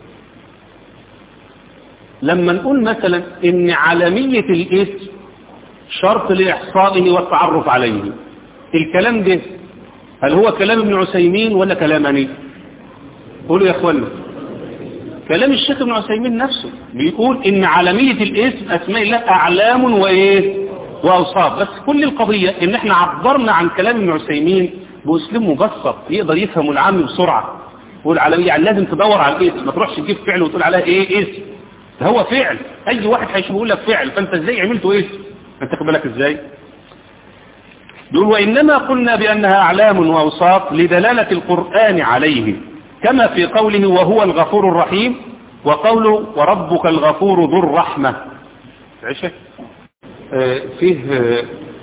لما نقول مثلا ان عالمية الاسم شرط لإحصائه والتعرف عليه الكلام ده هل هو كلام ابن عسيمين ولا كلام أني قولوا يا أخوانا كلام الشيخ ابن عثيمين نفسه بيقول ان عالمية الاسم اسماء الله اعلام وايه واوصاف بس كل القضية ان احنا عبرنا عن كلام ابن عثيمين باسلوب مبسط يقدر يفهمه العام بسرعة يقول عالمية يعني لازم تدور على الاسم ما تروحش تجيب فعل وتقول عليها ايه اسم ده هو فعل اي واحد هيشوف يقول لك فعل فانت ازاي عملته اسم انت خد بالك ازاي دول وإنما قلنا بأنها أعلام وأوصاف لدلالة القرآن عليه كما في قوله وهو الغفور الرحيم وقوله وربك الغفور ذو الرحمة عشة آه فيه آه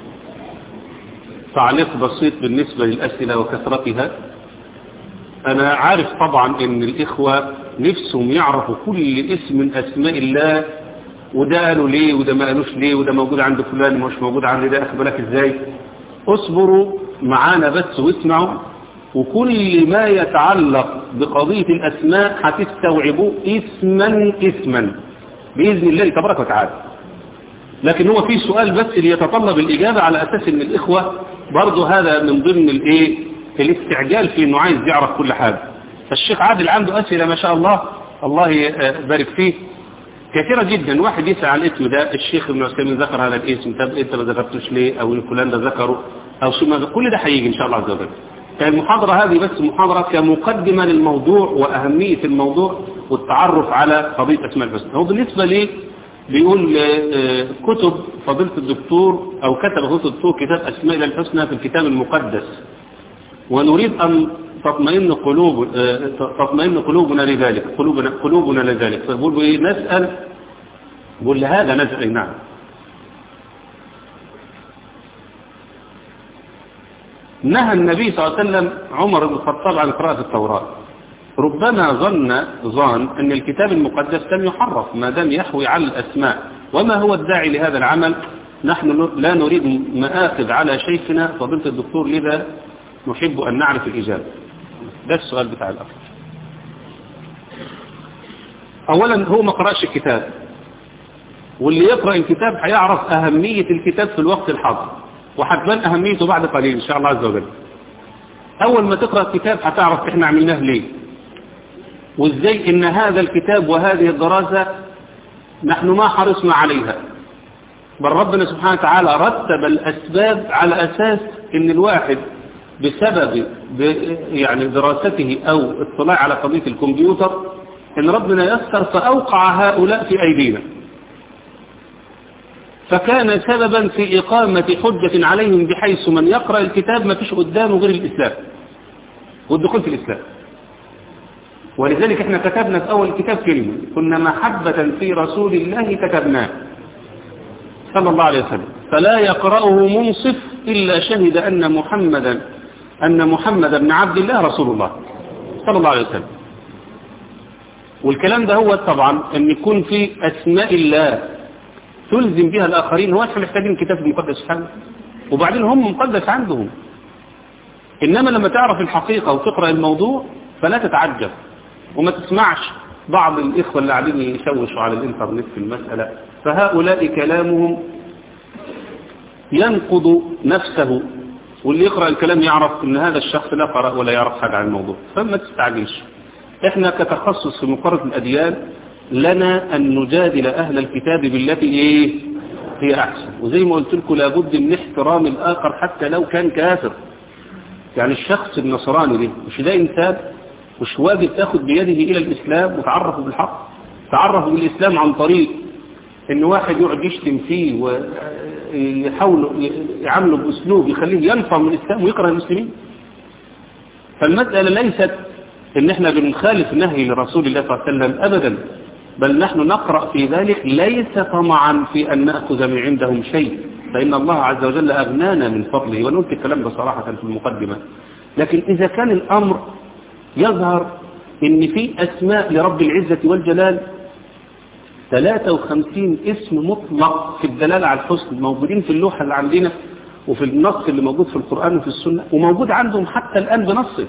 تعليق بسيط بالنسبة للأسئلة وكثرتها أنا عارف طبعا أن الإخوة نفسهم يعرفوا كل اسم من أسماء الله وده قالوا ليه وده ما قالوش ليه وده موجود عند فلان ومش موجود عند ده أخبرك إزاي اصبروا معانا بس واسمعوا وكل ما يتعلق بقضية الأسماء هتستوعبوه اسما اسما بإذن الله تبارك وتعالى لكن هو في سؤال بس اللي يتطلب الإجابة على أساس أن الإخوة برضه هذا من ضمن الإيه الاستعجال في أنه عايز يعرف كل حاجة فالشيخ عادل عنده أسئلة ما شاء الله الله يبارك فيه كثيرة جدا واحد يسأل عن الاسم ده الشيخ ابن عثيمين ذكر هذا الاسم طب انت ما ذكرتوش ليه او فلان ده ذكره او شو ما كل ده هيجي ان شاء الله عز وجل فالمحاضرة هذه بس محاضرة كمقدمة للموضوع وأهمية الموضوع والتعرف على قضية أسماء الحسنى هو بالنسبة لي بيقول كتب فضيلة الدكتور أو كتب فضيلة الدكتور كتاب أسماء الحسنى في الكتاب المقدس ونريد أن تطمئن قلوب تطمئن قلوبنا لذلك قلوبنا قلوبنا لذلك فبقول نسأل بقول لهذا نسأل نعم نهى النبي صلى الله عليه وسلم عمر بن الخطاب عن قراءة التوراة ربما ظن ظان أن الكتاب المقدس لم يحرف ما دام يحوي على الأسماء وما هو الداعي لهذا العمل نحن لا نريد مآخذ على شيخنا فضيلة الدكتور لذا نحب أن نعرف الإجابة ده السؤال بتاع الأخ أولا هو ما قرأش الكتاب واللي يقرأ الكتاب هيعرف أهمية الكتاب في الوقت الحاضر وهتبان أهميته بعد قليل إن شاء الله عز وجل أول ما تقرأ الكتاب هتعرف إحنا عملناه ليه وإزاي إن هذا الكتاب وهذه الدراسة نحن ما حرصنا عليها بل ربنا سبحانه وتعالى رتب الأسباب على أساس إن الواحد بسبب يعني دراسته أو اطلاع على قضية الكمبيوتر إن ربنا يسر فأوقع هؤلاء في أيدينا فكان سببا في إقامة حجة عليهم بحيث من يقرأ الكتاب ما فيش قدامه غير الإسلام والدخول في الإسلام ولذلك احنا كتبنا في أول كتاب كلمة كنا محبة في رسول الله كتبناه صلى الله عليه وسلم فلا يقرأه منصف إلا شهد أن محمدا أن محمد بن عبد الله رسول الله صلى الله عليه وسلم والكلام ده هو طبعا أن يكون في أسماء الله تلزم بها الآخرين هو احنا محتاجين الكتاب المقدس حاجة وبعدين هم مقدس عندهم إنما لما تعرف الحقيقة وتقرأ الموضوع فلا تتعجب وما تسمعش بعض الإخوة اللي قاعدين يشوشوا على الإنترنت في المسألة فهؤلاء كلامهم ينقض نفسه واللي يقرأ الكلام يعرف ان هذا الشخص لا قرأ ولا يعرف حاجة عن الموضوع فما تستعجلش احنا كتخصص في مقارنة الأديان لنا أن نجادل أهل الكتاب بالتي ايه هي أحسن وزي ما قلت لكم لابد من احترام الآخر حتى لو كان كافر يعني الشخص النصراني ده مش ده إنسان مش واجب تاخد بيده إلى الإسلام وتعرفه بالحق تعرفه بالإسلام عن طريق ان واحد يقعد يشتم فيه ويحاول يعامله باسلوب يخليه ينفر من الاسلام ويكره المسلمين فالمسألة ليست ان احنا بنخالف نهي لرسول الله صلى الله عليه وسلم ابدا بل نحن نقرأ في ذلك ليس طمعا في ان نأخذ من عندهم شيء فإن الله عز وجل أغنانا من فضله ونقول الكلام ده صراحة في المقدمة لكن إذا كان الأمر يظهر ان في أسماء لرب العزة والجلال 53 اسم مطلق في الدلالة على الحسن موجودين في اللوحة اللي عندنا وفي النص اللي موجود في القرآن وفي السنة وموجود عندهم حتى الآن بنصه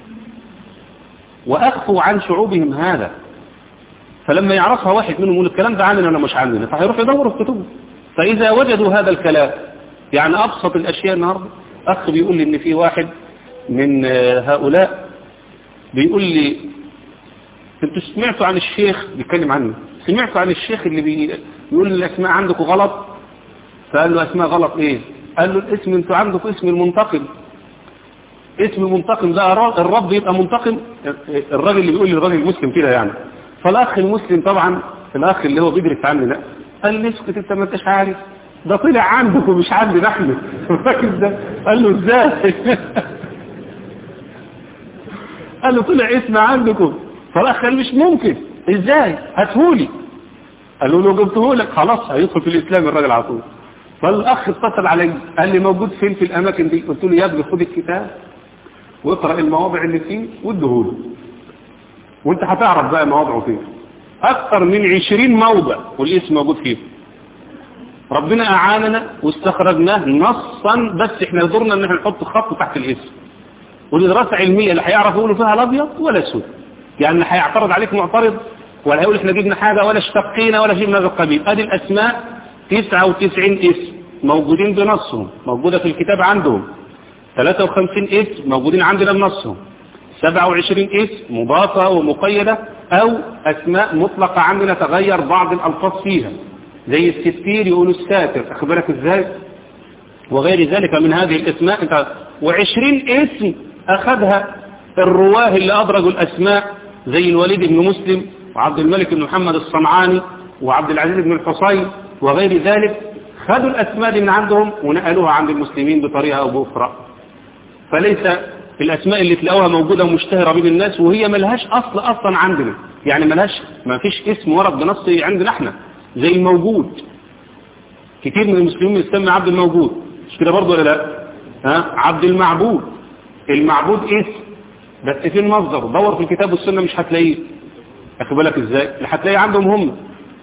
وأخفوا عن شعوبهم هذا فلما يعرفها واحد منهم يقول الكلام ده عندنا ولا مش عندنا فهيروح يدوروا في كتبه فإذا وجدوا هذا الكلام يعني أبسط الأشياء النهاردة أخ بيقول لي إن في واحد من هؤلاء بيقول لي انتوا سمعتوا عن الشيخ بيتكلم عنه سمعتوا عن الشيخ اللي بي... بيقول الاسماء عندكم غلط فقال له اسماء غلط ايه قال له الاسم انتوا عندكم اسم المنتقم اسم المنتقم ده الرب يبقى منتقم الراجل اللي بيقول للراجل المسلم كده يعني فالاخ المسلم طبعا الاخ اللي هو بيدرس عني ده قال لي اسكت انت ما انتش عارف ده طلع عندكم مش عندنا احنا الراجل ده قال له ازاي قال له طلع اسم عندكم فالاخ قال مش ممكن ازاي هاتهولي قالوا له جبته لك خلاص هيدخل في الاسلام الراجل على طول فالاخ اتصل علي قال لي موجود فين في الاماكن دي قلت له يا ابني خد الكتاب واقرا المواضع اللي فيه واديهوله وانت هتعرف بقى مواضعه فين اكثر من 20 موضع والاسم موجود فيه ربنا اعاننا واستخرجناه نصا بس احنا دورنا ان احنا نحط خط تحت الاسم ودي دراسه علميه اللي هيعرف يقولوا فيها الابيض ولا اسود يعني هيعترض عليك معترض ولا هيقول احنا جبنا حاجه ولا اشتقينا ولا شيء من هذا القبيل ادي الاسماء 99 اسم موجودين بنصهم موجوده في الكتاب عندهم 53 اسم موجودين عندنا بنصهم 27 اسم مضافة ومقيدة او اسماء مطلقة عندنا تغير بعض الالفاظ فيها زي الستير يقولوا الساتر اخبرك ازاي وغير ذلك من هذه الاسماء انت و20 اسم اخذها الرواه اللي ادرجوا الاسماء زي الوليد بن مسلم وعبد الملك بن محمد الصنعاني وعبد العزيز بن الحصين وغير ذلك خدوا الاسماء دي من عندهم ونقلوها عند المسلمين بطريقة او باخرى فليس الأسماء اللي تلاقوها موجودة ومشتهرة بين الناس وهي ملهاش أصل أصلا عندنا يعني ملهاش ما فيش اسم ورد بنص عندنا احنا زي الموجود كتير من المسلمين يسمى عبد الموجود مش كده برضه ولا لا ها عبد المعبود المعبود اسم بس فين مصدر دور في الكتاب والسنة مش هتلاقيه اخد بالك ازاي اللي هتلاقيه عندهم هم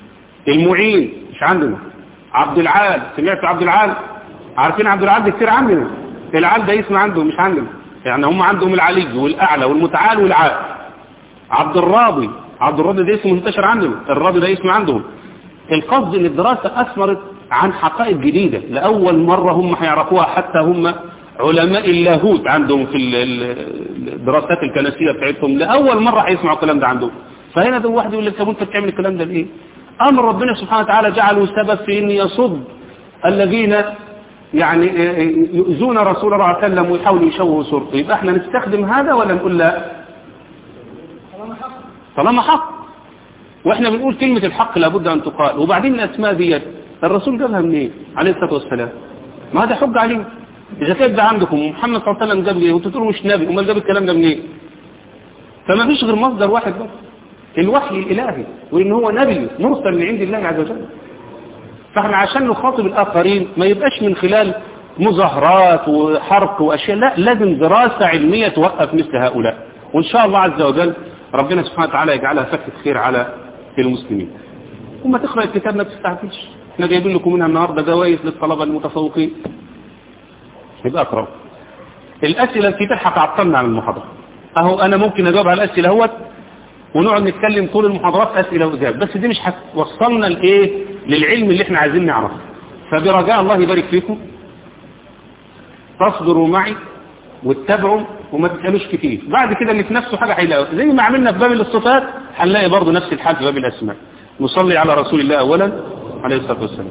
المعين مش عندنا عبد العال سمعت عبد العال عارفين عبد العال ده كتير عندنا العال ده اسم عندهم مش عندنا يعني هم عندهم العلي والأعلى والمتعال والعال عبد الراضي عبد الراضي ده اسم منتشر عندهم الراضي ده اسم عندهم القصد ان الدراسة أثمرت عن حقائق جديدة لأول مرة هم هيعرفوها حتى هم علماء اللاهوت عندهم في الدراسات الكنسية بتاعتهم لأول مرة هيسمعوا الكلام ده عندهم فهنا ده واحد يقول لك طب انت بتعمل الكلام ده ليه أمر ربنا سبحانه وتعالى جعله سبب في أن يصد الذين يعني يؤذون رسول الله عليه وسلم ويحاولوا يشوهوا صورته يبقى احنا نستخدم هذا ولا نقول لا طالما حق طالما حق واحنا بنقول كلمة الحق لابد ان تقال وبعدين الاسماء ديت الرسول جابها منين إيه؟ عليه الصلاة والسلام ما هذا حج عليه اذا كان ده عندكم ومحمد صلى الله عليه وسلم جاب ليه وانتوا تقولوا مش نبي امال جاب الكلام ده منين إيه؟ فما فيش غير مصدر واحد بس الوحي الالهي وان هو نبي مرسل من عند الله عز وجل فاحنا عشان نخاطب الآخرين ما يبقاش من خلال مظاهرات وحرق وأشياء لا لازم دراسة علمية توقف مثل هؤلاء وإن شاء الله عز وجل ربنا سبحانه وتعالى يجعلها فكة خير على المسلمين وما تقرأ الكتاب ما تستعجلش احنا جايبين لكم منها النهاردة جوائز للطلبة المتفوقين يبقى اقرأوا الأسئلة التي تلحق عطلنا عن المحاضرة اهو انا ممكن اجاوب على الأسئلة اهوت ونقعد نتكلم طول المحاضرات أسئلة وإجابة بس دي مش هتوصلنا لإيه للعلم اللي احنا عايزين نعرفه فبرجاء الله يبارك فيكم تصبروا معي واتبعوا وما تسألوش كتير بعد كده اللي في نفسه حاجة هيلاقوا زي ما عملنا في باب الصفات هنلاقي برضه نفس الحال في باب الأسماء نصلي على رسول الله أولا عليه الصلاة والسلام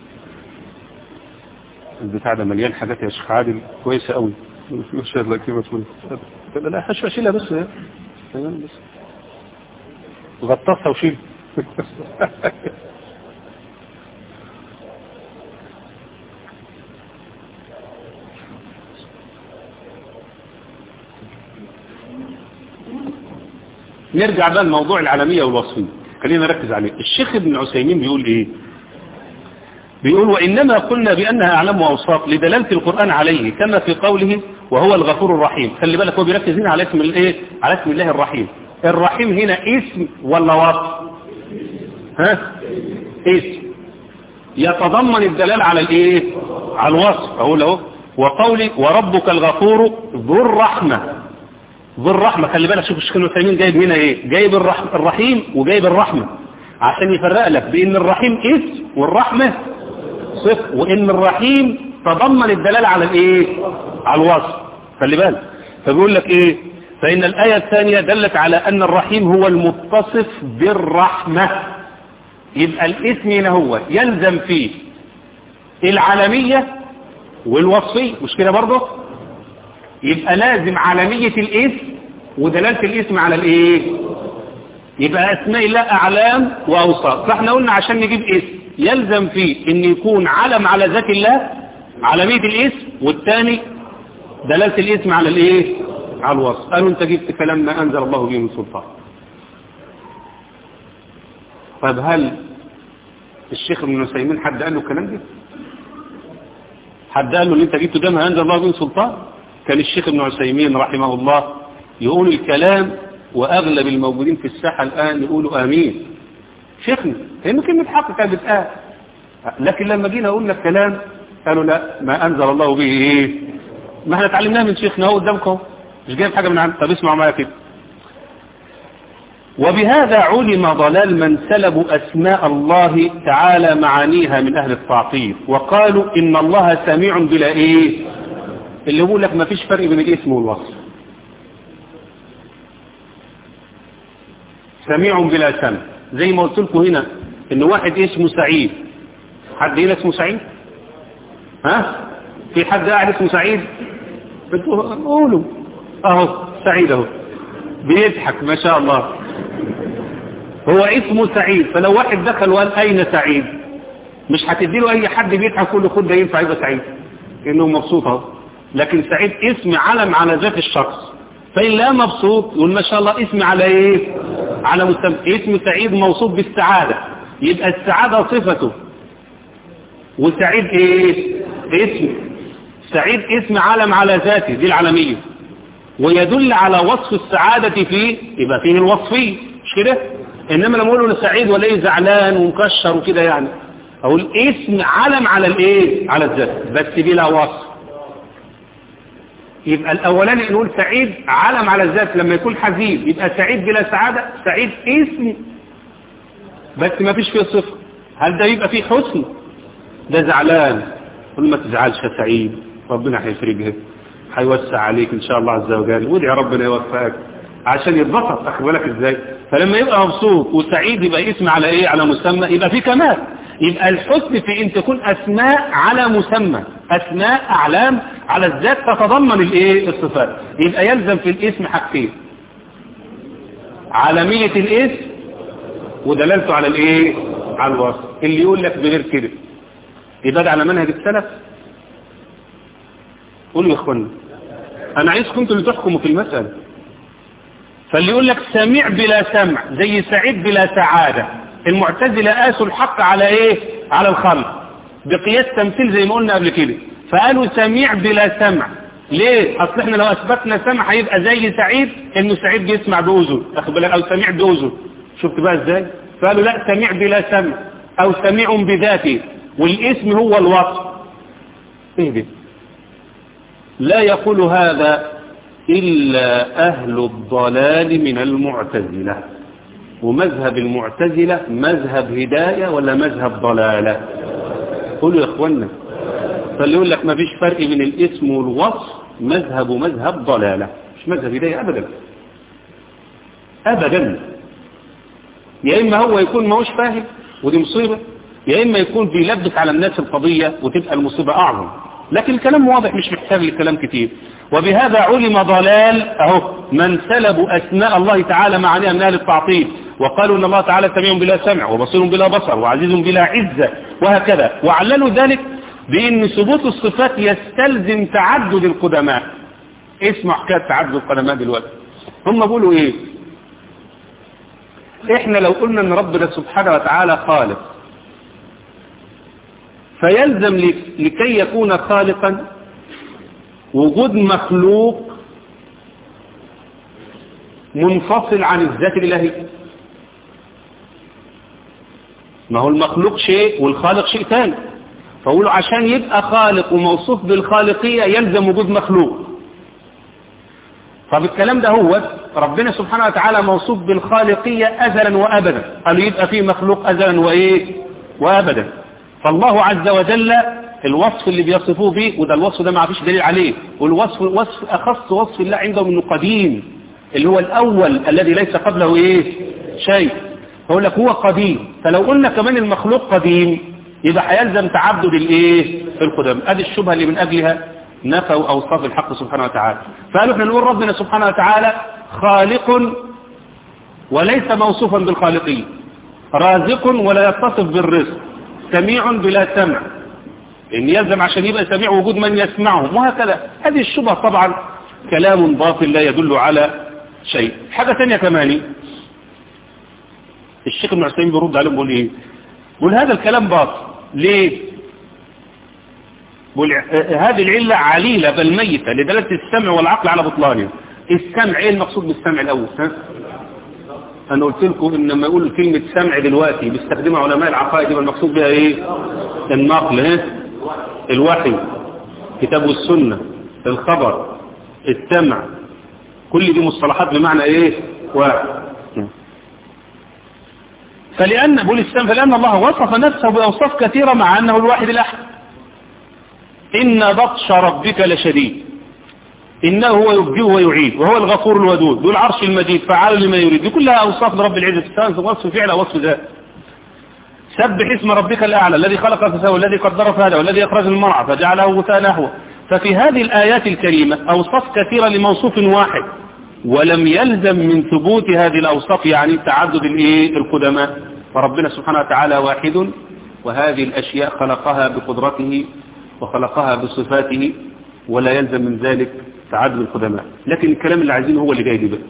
البتاع ده مليان حاجات يا شيخ عادل كويسة قوي ما شاء الله كيف تقول لا حشو اشيلها بس يا بس غطسها وشيل نرجع بقى لموضوع العالمية والوصفية خلينا نركز عليه الشيخ ابن عثيمين بيقول ايه بيقول وإنما قلنا بأنها أعلام وأوصاف لدلالة القرآن عليه كما في قوله وهو الغفور الرحيم خلي بالك هو بيركز هنا على اسم الايه على اسم الله الرحيم الرحيم هنا اسم ولا وصف ها اسم يتضمن الدلالة على الايه على الوصف اقول اهو وقولي وربك الغفور ذو الرحمة ذو الرحمة خلي بالك شوف الشيخ المسلمين جايب هنا ايه جايب الرحم الرحيم وجايب الرحمة عشان يفرق لك بان الرحيم اسم والرحمة صفر وان الرحيم تضمن الدلالة على الايه على الوصف خلي بالك فبيقول لك ايه فإن الآية الثانية دلت على أن الرحيم هو المتصف بالرحمة يبقى الاسم هنا هو يلزم فيه العالمية والوصفية مش كده برضه يبقى لازم عالمية الاسم ودلالة الاسم على الايه يبقى اسماء الله اعلام واوصاف فاحنا قلنا عشان نجيب اسم يلزم فيه ان يكون علم على ذات الله عالمية الاسم والثاني دلالة الاسم على الايه على الوصف قالوا انت جبت كلام ما انزل الله به من سلطان طيب هل الشيخ ابن عثيمين حد قال له الكلام ده حد قال له اللي انت جبته ده ما انزل الله به من سلطان كان الشيخ ابن عثيمين رحمه الله يقول الكلام واغلب الموجودين في الساحة الان يقولوا امين شيخنا لان كلمة حق كانت بتقال لكن لما جينا قلنا الكلام قالوا لا ما انزل الله به ايه ما احنا اتعلمناه من شيخنا اهو قدامكم مش جايب حاجة من عندك طب اسمعوا معايا كده وبهذا علم ضلال من سلبوا أسماء الله تعالى معانيها من أهل التعطيل وقالوا إن الله سميع بلا إيه اللي يقول لك ما فيش فرق بين الاسم والوصف سميع بلا سمع زي ما قلت لكم هنا إن واحد اسمه سعيد حد هنا اسمه سعيد ها في حد قاعد اسمه سعيد قولوا اهو سعيد اهو بيضحك ما شاء الله هو اسمه سعيد فلو واحد دخل وقال اين سعيد مش هتدي له اي حد بيضحك كل خد ده ينفع يبقى سعيد انه مبسوط اهو لكن سعيد اسم علم على ذات الشخص فإن لا مبسوط يقول ما شاء الله اسم على ايه على مسمى اسم سعيد موصوف بالسعادة يبقى السعادة صفته وسعيد ايه اسم سعيد اسم علم على ذاته دي العالمية ويدل على وصف السعادة فيه يبقى فيه الوصفية مش كده انما لما اقول له سعيد ولا ايه زعلان ومكشر وكده يعني اقول اسم علم على الايه على الذات بس بلا وصف يبقى الاولاني نقول سعيد علم على الذات لما يكون حزين يبقى سعيد بلا سعادة سعيد اسم بس ما فيش فيه صفة هل ده يبقى فيه حسن ده زعلان قل ما تزعلش يا سعيد ربنا هيفرجها هيوسع عليك ان شاء الله عز وجل وادعي ربنا يوفقك عشان يتبسط اخد بالك ازاي فلما يبقى مبسوط وسعيد يبقى اسم على ايه على مسمى يبقى في كمال يبقى الحسن في ان تكون اسماء على مسمى اسماء اعلام على الذات تتضمن الايه الصفات يبقى يلزم في الاسم حاجتين عالمية الاسم ودلالته على الايه على الوصف اللي يقول لك بغير كده يبقى ده على منهج السلف قولوا يا اخوانا انا عايزكم انتوا اللي تحكموا في المسألة فاللي يقول لك سميع بلا سمع زي سعيد بلا سعادة المعتزلة قاسوا الحق على ايه على الخلق بقياس تمثيل زي ما قلنا قبل كده فقالوا سميع بلا سمع ليه اصل احنا لو اثبتنا سمع هيبقى زي سعيد انه سعيد بيسمع باذن اخد بالك او سميع باذن شفت بقى ازاي فقالوا لا سميع بلا سمع او سميع بذاته والاسم هو الوصف ايه ده لا يقول هذا إلا أهل الضلال من المعتزلة ومذهب المعتزلة مذهب هداية ولا مذهب ضلالة قولوا يا اخوانا فاللي يقول لك ما فيش فرق بين الاسم والوصف مذهب مذهب ضلالة مش مذهب هداية أبدا أبدا يا إما هو يكون ما هوش فاهم ودي مصيبة يا إما يكون بيلبس على الناس القضية وتبقى المصيبة أعظم لكن الكلام واضح مش محتاج لكلام كتير وبهذا علم ضلال اهو من سلبوا اسماء الله تعالى معانيها من اهل التعطيل وقالوا ان الله تعالى سميع بلا سمع وبصير بلا بصر وعزيز بلا عزة وهكذا وعللوا ذلك بان ثبوت الصفات يستلزم تعدد القدماء اسمع حكايه تعدد القدماء دلوقتي هم بيقولوا ايه احنا لو قلنا ان ربنا سبحانه وتعالى خالق فيلزم لكي يكون خالقا وجود مخلوق منفصل عن الذات الإلهية ما هو المخلوق شيء والخالق شيء ثاني فقولوا عشان يبقى خالق وموصوف بالخالقية يلزم وجود مخلوق طب الكلام ده هو ربنا سبحانه وتعالى موصوف بالخالقية أزلا وأبدا قالوا يبقى فيه مخلوق أزلا وإيه وأبدا فالله عز وجل الوصف اللي بيصفوه به وده الوصف ده ما فيش دليل عليه والوصف وصف أخص وصف الله عندهم انه قديم اللي هو الأول الذي ليس قبله إيه شيء فأقول لك هو قديم فلو قلنا كمان المخلوق قديم يبقى هيلزم تعدد الإيه القدم أدي الشبهة اللي من أجلها نفوا أوصاف الحق سبحانه وتعالى فقالوا احنا نقول ربنا سبحانه وتعالى خالق وليس موصوفا بالخالقين رازق ولا يتصف بالرزق سميع بلا سمع إن يلزم عشان يبقى سميع وجود من يسمعهم وهكذا هذه الشبهة طبعا كلام باطل لا يدل على شيء حاجة ثانية كمان الشيخ ابن عثيمين بيرد عليهم بيقول ايه بيقول هذا الكلام باطل ليه بيقول هذه العلة عليلة بل ميتة لدلالة السمع والعقل على بطلانه السمع ايه المقصود بالسمع الاول ها؟ انا قلت لكم ان لما يقول كلمة سمع دلوقتي بيستخدمها علماء العقائد يبقى المقصود بها ايه النقل ها الوحي كتاب والسنة الخبر السمع كل دي مصطلحات بمعنى ايه واحد فلأن بقول السلام فلأن الله وصف نفسه بأوصاف كثيرة مع أنه الواحد الأحد إن بطش ربك لشديد إنه هو يبدئ ويعيد وهو الغفور الودود ذو العرش المجيد فعال لما يريد دي كلها أوصاف لرب العزة سواء وصف فعل أو وصف ذات سبح اسم ربك الأعلى الذي خلق فسوى الذي قدر فهدى والذي أخرج المرعى فجعله غثاء نحوه ففي هذه الآيات الكريمة أوصاف كثيرة لموصوف واحد ولم يلزم من ثبوت هذه الأوصاف يعني تعدد الإيه القدماء فربنا سبحانه وتعالى واحد وهذه الأشياء خلقها بقدرته وخلقها بصفاته ولا يلزم من ذلك تعدد القدماء لكن الكلام اللي عايزينه هو اللي جاي بقى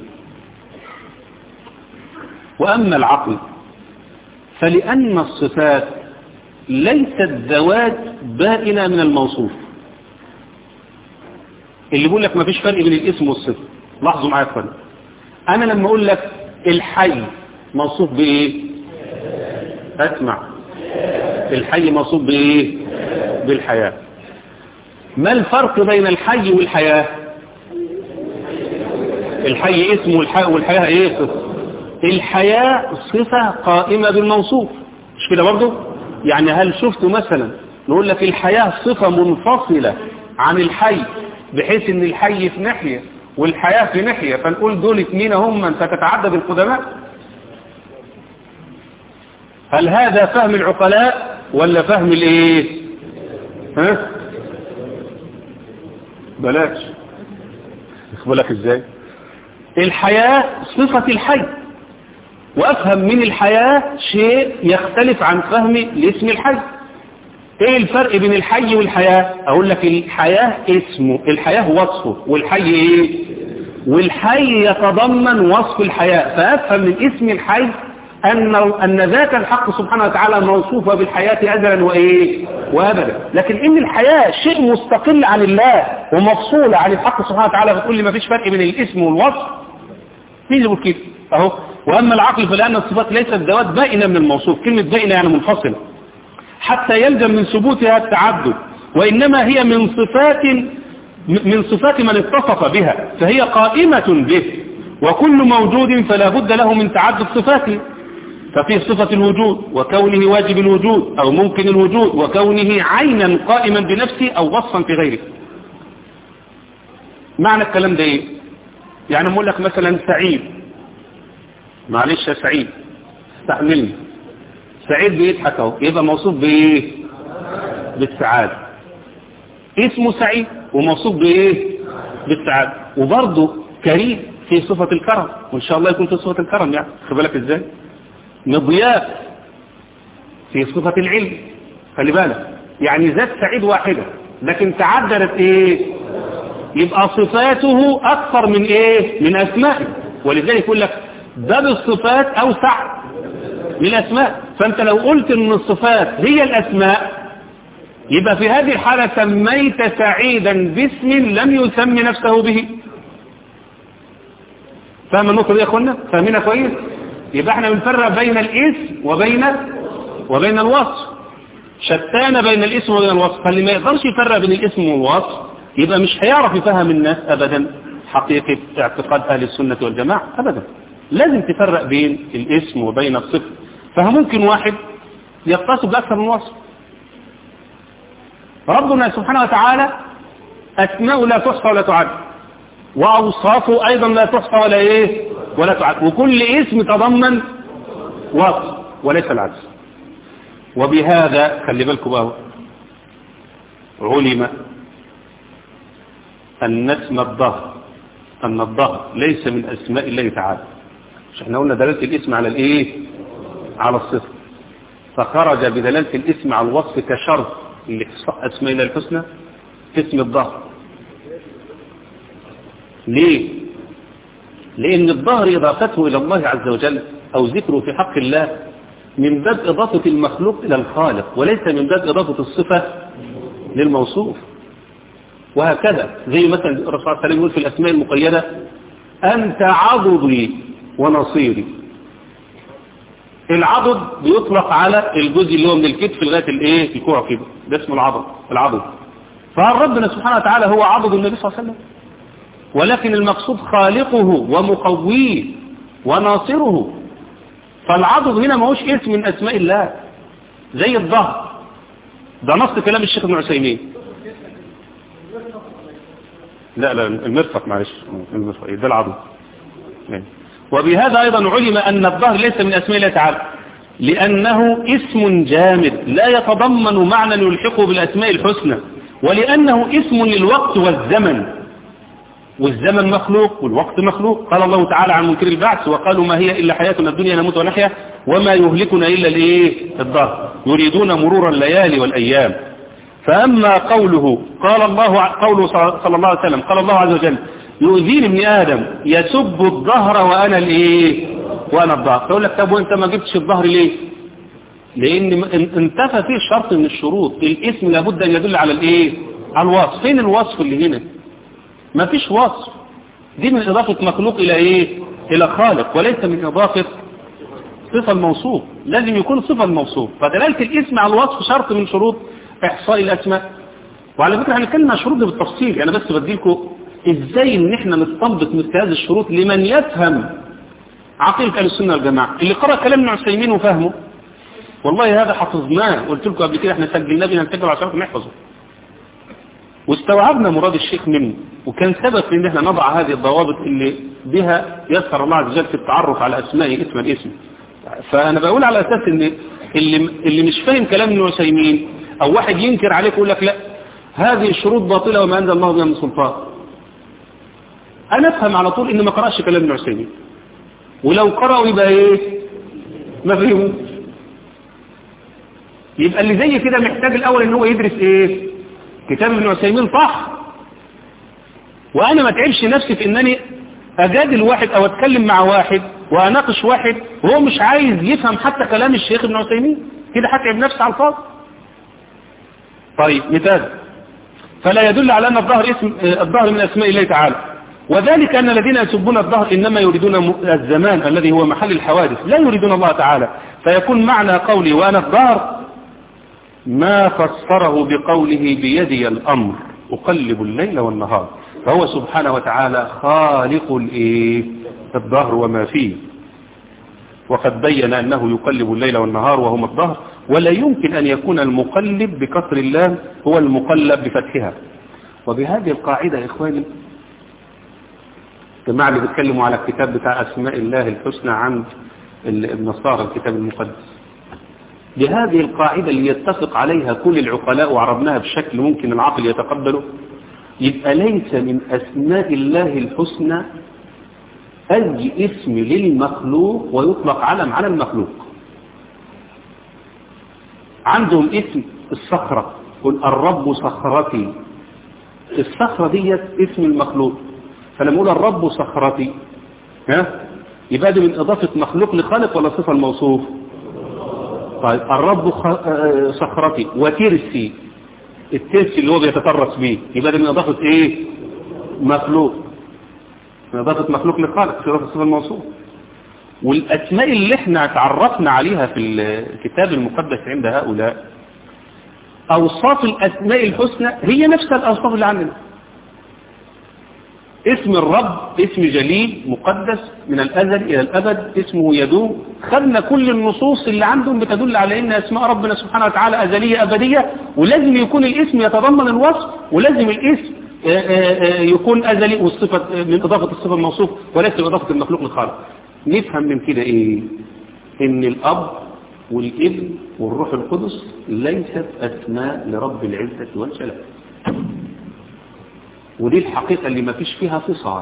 وأما العقل فلأن الصفات ليست ذوات بائنة من الموصوف اللي بيقول لك ما فيش فرق بين الاسم والصفة لاحظوا معايا الفرق انا لما اقول لك الحي موصوف بايه اسمع الحي موصوف بايه بالحياة ما الفرق بين الحي والحياة الحي اسم والحياة ايه صفة الحياة صفة قائمة بالموصوف مش كده برضو يعني هل شفتوا مثلا نقول لك الحياة صفة منفصلة عن الحي بحيث ان الحي في ناحية والحياة في ناحية فنقول دول اثنين هم من فتتعدد القدماء هل هذا فهم العقلاء ولا فهم الايه ها بلاش اخبرك ازاي الحياة صفة الحي وافهم من الحياة شيء يختلف عن فهمي لاسم الحي ايه الفرق بين الحي والحياة اقول لك الحياة اسمه الحياة وصفه والحي ايه والحي يتضمن وصف الحياة فافهم من اسم الحي ان ان ذات الحق سبحانه وتعالى موصوفة بالحياة ازلا وايه وابدا لكن ان الحياة شيء مستقل عن الله ومفصولة عن الحق سبحانه وتعالى بتقول لي ما فيش فرق بين الاسم والوصف مين اللي بيقول كده اهو واما العقل فلان الصفات ليست ذوات بائنة من الموصوف كلمة بائنة يعني منفصلة حتى يلزم من ثبوتها التعدد وإنما هي من صفات من صفات من اتصف بها فهي قائمة به وكل موجود فلا بد له من تعدد صفاته ففيه صفة الوجود وكونه واجب الوجود أو ممكن الوجود وكونه عينا قائما بنفسه أو وصفا في غيره معنى الكلام ده ايه يعني نقول لك مثلا سعيد معلش يا سعيد استحملني سعيد بيضحك اهو يبقى موصوف بايه بالسعادة اسمه سعيد وموصوف بايه بالسعادة وبرضه كريم في صفة الكرم وان شاء الله يكون في صفة الكرم يعني خد بالك ازاي مضياف في صفة العلم خلي بالك يعني ذات سعيد واحدة لكن تعددت ايه يبقى صفاته اكثر من ايه من اسمائه ولذلك يقول لك باب الصفات اوسع من الاسماء فانت لو قلت ان الصفات هي الاسماء يبقى في هذه الحالة سميت سعيدا باسم لم يسمي نفسه به فاهم النقطة دي يا اخوانا فاهمينها كويس يبقى احنا بنفرق بين الاسم وبين وبين الوصف شتان بين الاسم وبين الوصف فاللي ما يقدرش يفرق بين الاسم والوصف يبقى مش هيعرف يفهم الناس ابدا حقيقة اعتقاد اهل السنة والجماعة ابدا لازم تفرق بين الاسم وبين الصفة فممكن واحد يتصف بأكثر من وصف ربنا سبحانه وتعالى أسماء لا تحصى ولا تعد وأوصافه أيضا لا تحصى ولا إيه ولا تعد وكل اسم تضمن وصف وليس العكس وبهذا خلي بالكم بقى علم أن اسم الظهر أن الظهر ليس من أسماء الله تعالى مش احنا قلنا دلالة الاسم على الايه على الصفة فخرج بدلالة الاسم على الوصف كشرط لأسماء الله الحسنى اسم الظهر ليه لأن الظهر إضافته إلى الله عز وجل أو ذكره في حق الله من باب إضافة المخلوق إلى الخالق وليس من باب إضافة الصفة للموصوف وهكذا زي مثلا الرسول صلى الله عليه وسلم يقول في الأسماء المقيدة أنت عضدي ونصيري العضد بيطلق على الجزء اللي هو من الكتف لغاية الايه الكوع كده ده اسمه العضد العضد فهل ربنا سبحانه وتعالى هو عضد النبي صلى الله عليه وسلم ولكن المقصود خالقه ومقويه وناصره فالعضد هنا ما هوش اسم من اسماء الله زي الظهر ده نص كلام الشيخ ابن عثيمين لا لا المرفق معلش المرفق ده العضد وبهذا أيضا علم أن الظهر ليس من أسماء الله تعالى لأنه اسم جامد لا يتضمن معنى يلحقه بالأسماء الحسنى ولأنه اسم للوقت والزمن والزمن مخلوق والوقت مخلوق قال الله تعالى عن منكر البعث وقالوا ما هي إلا حياتنا الدنيا نموت ونحيا وما يهلكنا إلا الإيه الظهر يريدون مرور الليالي والأيام فأما قوله قال الله قوله صلى الله عليه وسلم قال الله عز وجل يؤذيني ابن آدم يسب الظهر وأنا الإيه وأنا الظهر فيقول لك طب وانت ما جبتش الظهر ليه لأن انتفى فيه شرط من الشروط الاسم لابد أن يدل على الإيه على الوصف فين الوصف اللي هنا ما فيش وصف دي من إضافة مخلوق إلى إيه إلى خالق وليس من إضافة صفة الموصوف لازم يكون صفة الموصوف فدلالة الاسم على الوصف شرط من شروط إحصاء الأسماء وعلى فكرة هنتكلم عن الشروط دي بالتفصيل أنا بس بديلكم ازاي ان احنا نستنبط مثل هذه الشروط لمن يفهم عقيدة اهل السنة والجماعة اللي قرأ كلام ابن عثيمين وفهمه والله هذا حفظناه قلت لكم قبل كده احنا سجلناه بنا نسجل عشان نحفظه واستوعبنا مراد الشيخ منه وكان سبب في ان احنا نضع هذه الضوابط اللي بها يسر الله عز وجل في التعرف على اسماء اسم الاسم فانا بقول على اساس ان اللي اللي مش فاهم كلام ابن عثيمين او واحد ينكر عليك يقول لك لا هذه الشروط باطلة وما انزل الله بها من سلطان انا افهم على طول ان ما قرأش كلام ابن عثيمين ولو قرأوا يبقى ايه ما فهموا يبقى اللي زي كده محتاج الاول ان هو يدرس ايه كتاب ابن عثيمين صح وانا ما تعبش نفسي في انني اجادل واحد او اتكلم مع واحد واناقش واحد وهو مش عايز يفهم حتى كلام الشيخ ابن عثيمين كده هتعب نفسي على الفاضي طيب مثال فلا يدل على ان الظهر اسم الظهر من اسماء الله تعالى وذلك أن الذين يسبون الظهر إنما يريدون الزمان الذي هو محل الحوادث لا يريدون الله تعالى فيكون معنى قولي وأنا الظهر ما فسره بقوله بيدي الأمر أقلب الليل والنهار فهو سبحانه وتعالى خالق الإيه الظهر وما فيه وقد بين أنه يقلب الليل والنهار وهما الظهر ولا يمكن أن يكون المقلب بكسر الله هو المقلب بفتحها وبهذه القاعدة يا إخواني الجماعة اللي بيتكلموا على الكتاب بتاع أسماء الله الحسنى عند النصارى الكتاب المقدس بهذه القاعدة اللي يتفق عليها كل العقلاء وعرضناها بشكل ممكن العقل يتقبله يبقى ليس من أسماء الله الحسنى أي اسم للمخلوق ويطلق علم على المخلوق عندهم اسم الصخرة قل الرب صخرتي الصخرة ديت اسم المخلوق فلما اقول الرب صخرتي ها يبقى دي من اضافه مخلوق لخالق ولا صفه الموصوف طيب الرب صخرتي وترسي الترسي اللي هو بيتطرس بيه يبقى دي من اضافه ايه مخلوق من اضافه مخلوق لخالق في اضافه صفه الموصوف والاسماء اللي احنا تعرفنا عليها في الكتاب المقدس عند هؤلاء اوصاف الاسماء الحسنى هي نفس الاوصاف اللي عندنا اسم الرب اسم جليل مقدس من الأزل إلى الأبد اسمه يدوم خدنا كل النصوص اللي عندهم بتدل على أن أسماء ربنا سبحانه وتعالى أزلية أبدية ولازم يكون الاسم يتضمن الوصف ولازم الاسم يكون أزلي والصفة من إضافة الصفة الموصوف وليس بإضافة المخلوق للخالق نفهم من كده إيه إن الأب والابن والروح القدس ليست أسماء لرب العزة والجلال ودي الحقيقة اللي ما فيش فيها فصال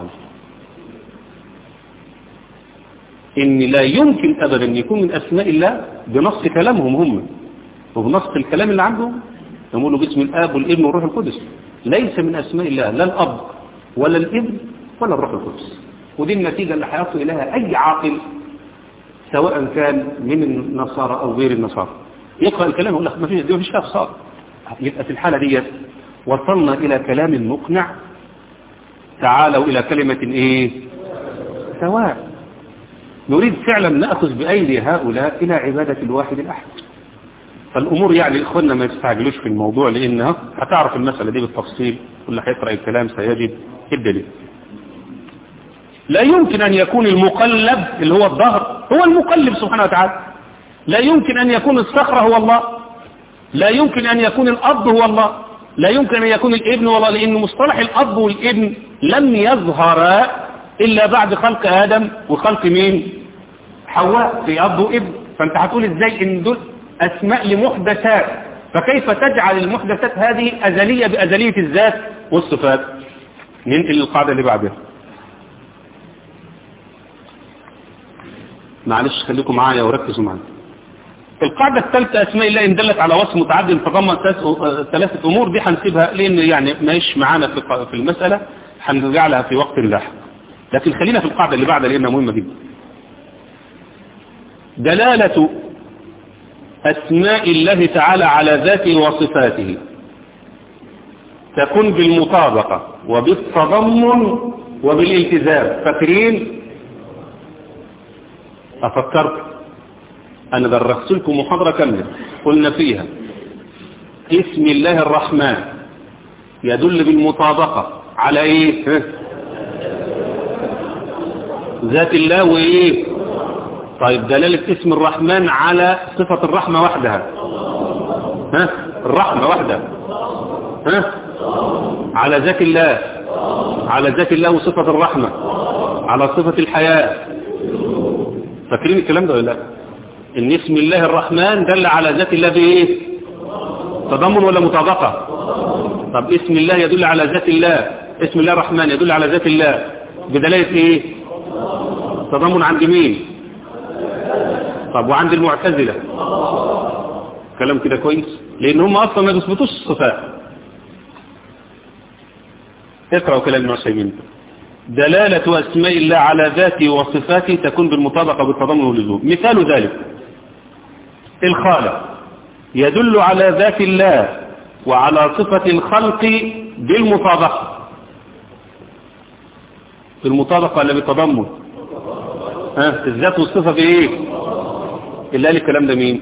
إن لا يمكن أبدا أن يكون من أسماء الله بنص كلامهم هم وبنص الكلام اللي عندهم يقولوا باسم الآب والابن والروح القدس ليس من أسماء الله لا الأب ولا الابن ولا الروح القدس ودي النتيجة اللي هيصل إليها أي عاقل سواء كان من النصارى أو غير النصارى يقرأ الكلام يقول لك ما فيش دي ما فيش فيها فصال يبقى في الحالة ديت وصلنا إلى كلام مقنع تعالوا إلى كلمة إيه سواء نريد فعلا نأخذ بأيدي هؤلاء إلى عبادة الواحد الأحد فالأمور يعني إخواننا ما يستعجلوش في الموضوع لأنها هتعرف المسألة دي بالتفصيل واللي هيقرأ الكلام سيجد الدليل لا يمكن أن يكون المقلب اللي هو الظهر هو المقلب سبحانه وتعالى لا يمكن أن يكون الصخرة هو الله لا يمكن أن يكون الأب هو الله لا يمكن أن يكون الابن هو الله لأن مصطلح الأب والابن لم يظهر إلا بعد خلق آدم وخلق مين حواء في أب وابن فأنت هتقول إزاي إن دول أسماء لمحدثات فكيف تجعل المحدثات هذه أزلية بأزلية الذات والصفات ننقل للقاعدة اللي بعدها معلش خليكم معايا وركزوا معايا القاعدة الثالثة أسماء الله إن دلت على وصف متعدد تضمن ثلاثة أمور دي هنسيبها لأن يعني ماهيش معانا في المسألة هنرجع في وقت لاحق لكن خلينا في القاعدة اللي بعدها لأنها مهمة جدا دلالة أسماء الله تعالى على ذاته وصفاته تكون بالمطابقة وبالتضمن وبالالتزام فاكرين أفكرت أنا درست لكم محاضرة كاملة قلنا فيها اسم الله الرحمن يدل بالمطابقة على ايه ذات الله وايه طيب دلالة اسم الرحمن على صفة الرحمة وحدها ها الرحمة وحدها ها على ذات الله على ذات الله وصفة الرحمة على صفة الحياة فاكرين الكلام ده ولا لا ان اسم الله الرحمن دل على ذات الله بايه تضمن ولا مطابقة طب اسم الله يدل على ذات الله اسم الله الرحمن يدل على ذات الله بدلاله ايه تضمن عند مين طب وعند المعتزلة كلام كده كويس لان هم اصلا ما بيثبتوش الصفات اقرأوا كلام ابن عثيمين دلالة أسماء الله على ذاته وصفاته تكون بالمطابقة بالتضمن واللزوم مثال ذلك الخالق يدل على ذات الله وعلى صفة الخلق بالمطابقة بالمطابقة ولا بالتضمن ها الذات والصفة بايه اللي قال الكلام ده مين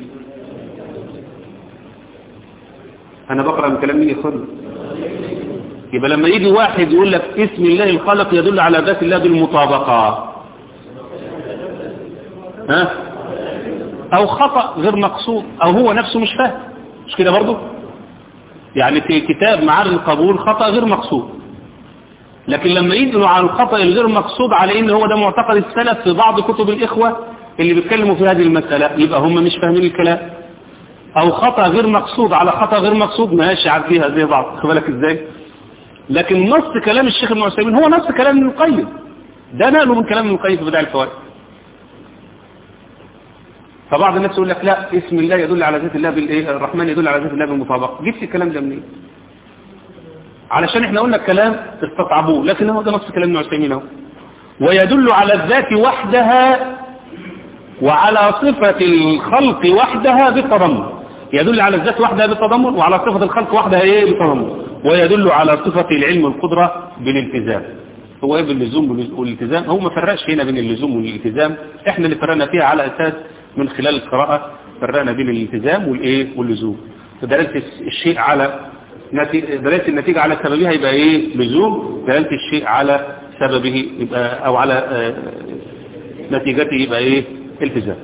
انا بقرأ من كلام مين يخد يبقى لما يجي واحد يقول لك اسم الله الخلق يدل على ذات الله بالمطابقة ها او خطأ غير مقصود او هو نفسه مش فاهم مش كده برضه يعني في كتاب معارض القبول خطأ غير مقصود لكن لما يدلوا على الخطأ الغير مقصود على ان هو ده معتقد السلف في بعض كتب الاخوة اللي بيتكلموا في هذه المسألة يبقى هم مش فاهمين الكلام او خطأ غير مقصود على خطأ غير مقصود ماشي عارفيها زي بعض خد بالك ازاي لكن نص كلام الشيخ ابن عثيمين هو نص كلام ابن القيم ده نقله من كلام ابن القيم في بداية الفوائد فبعض الناس يقول لك لا اسم الله يدل على ذات الله بالايه الرحمن يدل على ذات الله بالمطابقه جبت الكلام ده منين علشان احنا قلنا الكلام تستصعبوه لكن هو ده نص كلام ابن عثيمين اهو ويدل على الذات وحدها وعلى صفة الخلق وحدها بالتضمن يدل على الذات وحدها بالتضمن وعلى صفة الخلق وحدها ايه بالتضمن ويدل على صفة العلم والقدرة بالالتزام هو ايه باللزوم والالتزام هو ما فرقش هنا بين اللزوم والالتزام احنا اللي فرقنا فيها على اساس من خلال القراءة فرقنا بين الالتزام والايه واللزوم فدلالة الشيء على دلالة النتيجة على سببها يبقى ايه لزوم دلالة الشيء على سببه يبقى او على آه نتيجته يبقى ايه التزام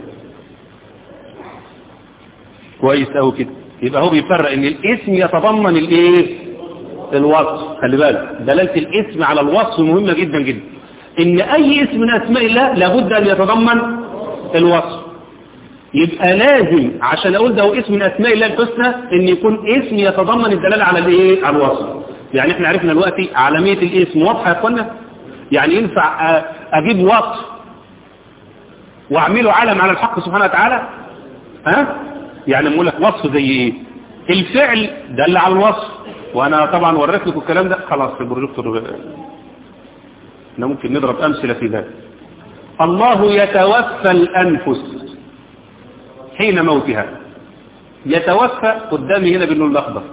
كويس قوي كده يبقى هو بيفرق ان الاسم يتضمن الايه الوصف خلي بالك دلالة الاسم على الوصف مهمة جدا جدا ان اي اسم من اسماء الله لابد ان يتضمن الوصف يبقى لازم عشان اقول ده هو اسم من اسماء الله الحسنى ان يكون اسم يتضمن الدلالة على الايه على الوصف يعني احنا عرفنا دلوقتي عالمية الاسم واضحة يا اخوانا يعني ينفع اجيب وصف واعمله علم على الحق سبحانه وتعالى ها يعني نقول لك وصف زي ايه الفعل دل على الوصف وانا طبعا وريت لكم الكلام ده خلاص في البروجيكتور احنا ممكن نضرب امثله في ذلك الله يتوفى الانفس حين موتها يتوفى قدامي هنا باللون الاخضر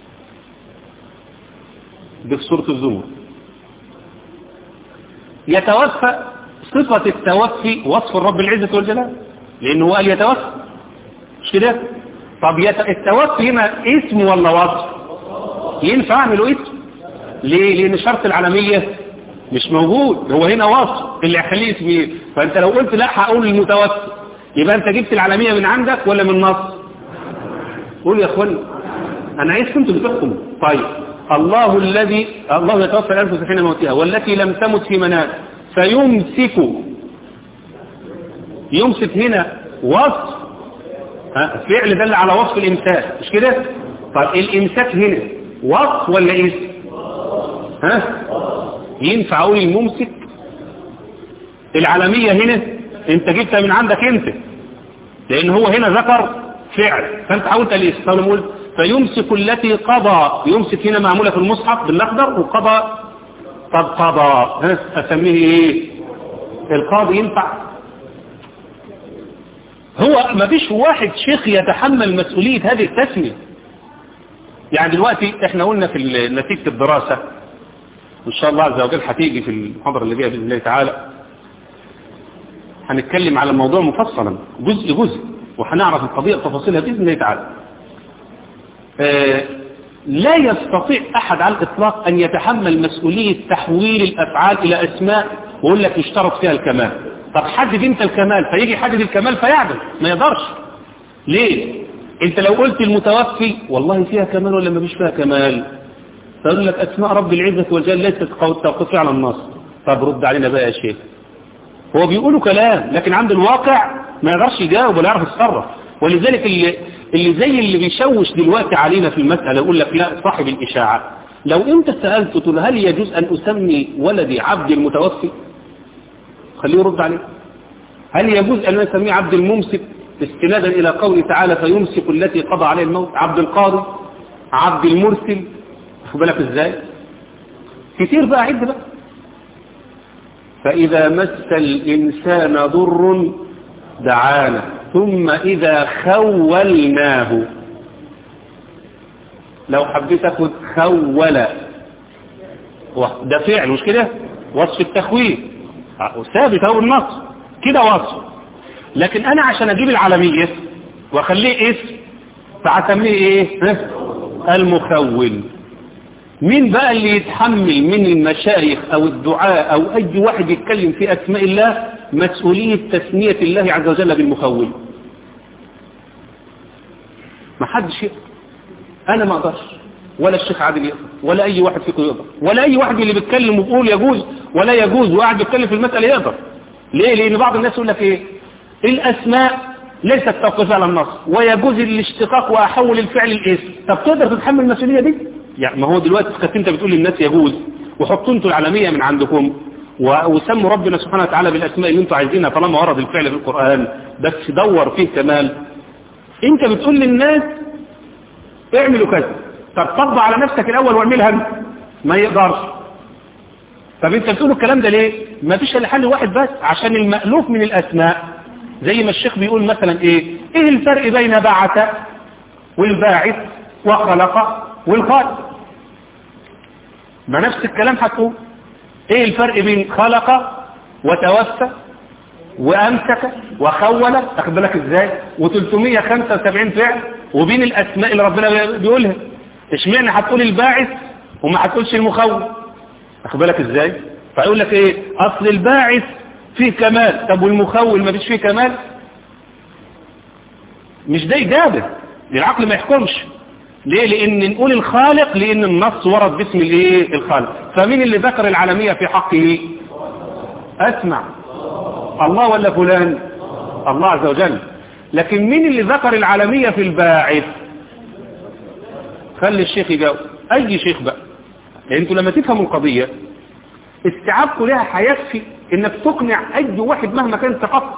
دي في سوره الزمر يتوفى صفة التوفي وصف الرب العزة والجلال لأنه قال يتوفى مش كده طب يت... التوفي هنا اسم ولا وصف ينفع اعمله اسم ليه لأن شرط العالمية مش موجود هو هنا وصف اللي هيخليه اسم ايه فانت لو قلت لا هقول المتوفي يبقى انت جبت العالمية من عندك ولا من نص قول يا اخواني انا عايزكم انتوا بتحكموا طيب الله الذي الله يتوفى الانفس حين موتها والتي لم تمت في منام فيمسك يمسك هنا وصف ها فعل دل على وصف الامساك مش كده طب الامساك هنا وصف ولا اسم ها ينفع اقول الممسك العالمية هنا انت جبتها من عندك انت لان هو هنا ذكر فعل فانت حاولت الاسم فنقول فيمسك التي قضى يمسك هنا معمولة في المصحف بالاخضر وقضى طب قضى ها اسميه ايه القاضي ينفع هو ما فيش واحد شيخ يتحمل مسؤولية هذه التسمية يعني دلوقتي احنا قلنا في نتيجة الدراسة وان شاء الله عز وجل هتيجي في المحاضرة اللي جاية بإذن الله تعالى هنتكلم على الموضوع مفصلا جزء جزء وهنعرف القضية تفاصيلها بإذن الله تعالى آه لا يستطيع أحد على الإطلاق أن يتحمل مسؤولية تحويل الأفعال إلى أسماء ويقول لك يشترط فيها الكمال طب حدد انت الكمال فيجي يحدد الكمال فيعدل ما يقدرش ليه انت لو قلت المتوفي والله فيها كمال ولا ما فيش فيها كمال فيقول لك أسماء رب العزة والجلال ليست توقفي على النص طب رد علينا بقى يا شيخ هو بيقولوا كلام لكن عند الواقع ما يقدرش يجاوب ولا يعرف يتصرف ولذلك اللي, اللي زي اللي بيشوش دلوقتي علينا في المسألة يقول لك لا صاحب الإشاعة لو انت سألت تقول هل يجوز أن أسمي ولدي عبد المتوفي خليه يرد عليه هل يجوز أن أسميه عبد الممسك استنادا إلى قوله تعالى فيمسك التي قضى عليه الموت عبد القاضي عبد المرسل خد بالك ازاي كتير بقى عد بقى فإذا مس الإنسان ضر دعانا ثم إذا خولناه لو حبيت أخذ خول ده فعل مش كده وصف التخويل ثابت هو النص كده وصف لكن أنا عشان أجيب العالمية وأخليه اسم فأسميه إيه المخول مين بقى اللي يتحمل من المشايخ او الدعاء او اي واحد يتكلم في اسماء الله مسؤولية تسمية الله عز وجل بالمخول ما حدش يقدر انا ما اقدرش ولا الشيخ عادل يقدر ولا اي واحد فيكم يقدر ولا اي واحد اللي بيتكلم وبيقول يجوز ولا يجوز وقاعد بيتكلم في المسألة يقدر ليه لان بعض الناس يقول لك ايه الاسماء ليست توقف على النص ويجوز الاشتقاق واحول الفعل الاسم طب تقدر تتحمل المسؤولية دي يعني ما هو دلوقتي كنت انت بتقول للناس يجوز وحطوا انتوا العالمية من عندكم وسموا ربنا سبحانه وتعالى بالاسماء اللي انتوا عايزينها طالما ورد الفعل في القرآن بس دور فيه كمال انت بتقول للناس اعملوا كذا طب طبق على نفسك الاول واعملها انت ما يقدرش طب انت بتقول الكلام ده ليه ما فيش الا حل واحد بس عشان المألوف من الاسماء زي ما الشيخ بيقول مثلا ايه ايه الفرق بين بعث والباعث وخلق والخالق ما نفس الكلام هتقول ايه الفرق بين خلق وتوفى وامسك وخول اخد بالك ازاي و375 فعل وبين الاسماء اللي ربنا بيقولها اشمعنى هتقول الباعث وما هتقولش المخول اخد بالك ازاي فيقول لك ايه اصل الباعث فيه كمال طب والمخول ما فيش فيه كمال مش ده اجابه العقل ما يحكمش ليه لان نقول الخالق لان النص ورد باسم الايه الخالق فمين اللي ذكر العالمية في حقه اسمع الله ولا فلان الله عز وجل لكن مين اللي ذكر العالمية في الباعث خلي الشيخ يجاوب اي شيخ بقى يعني انتوا لما تفهموا القضية استيعابكم لها هيكفي انك تقنع اي واحد مهما كان ثقافته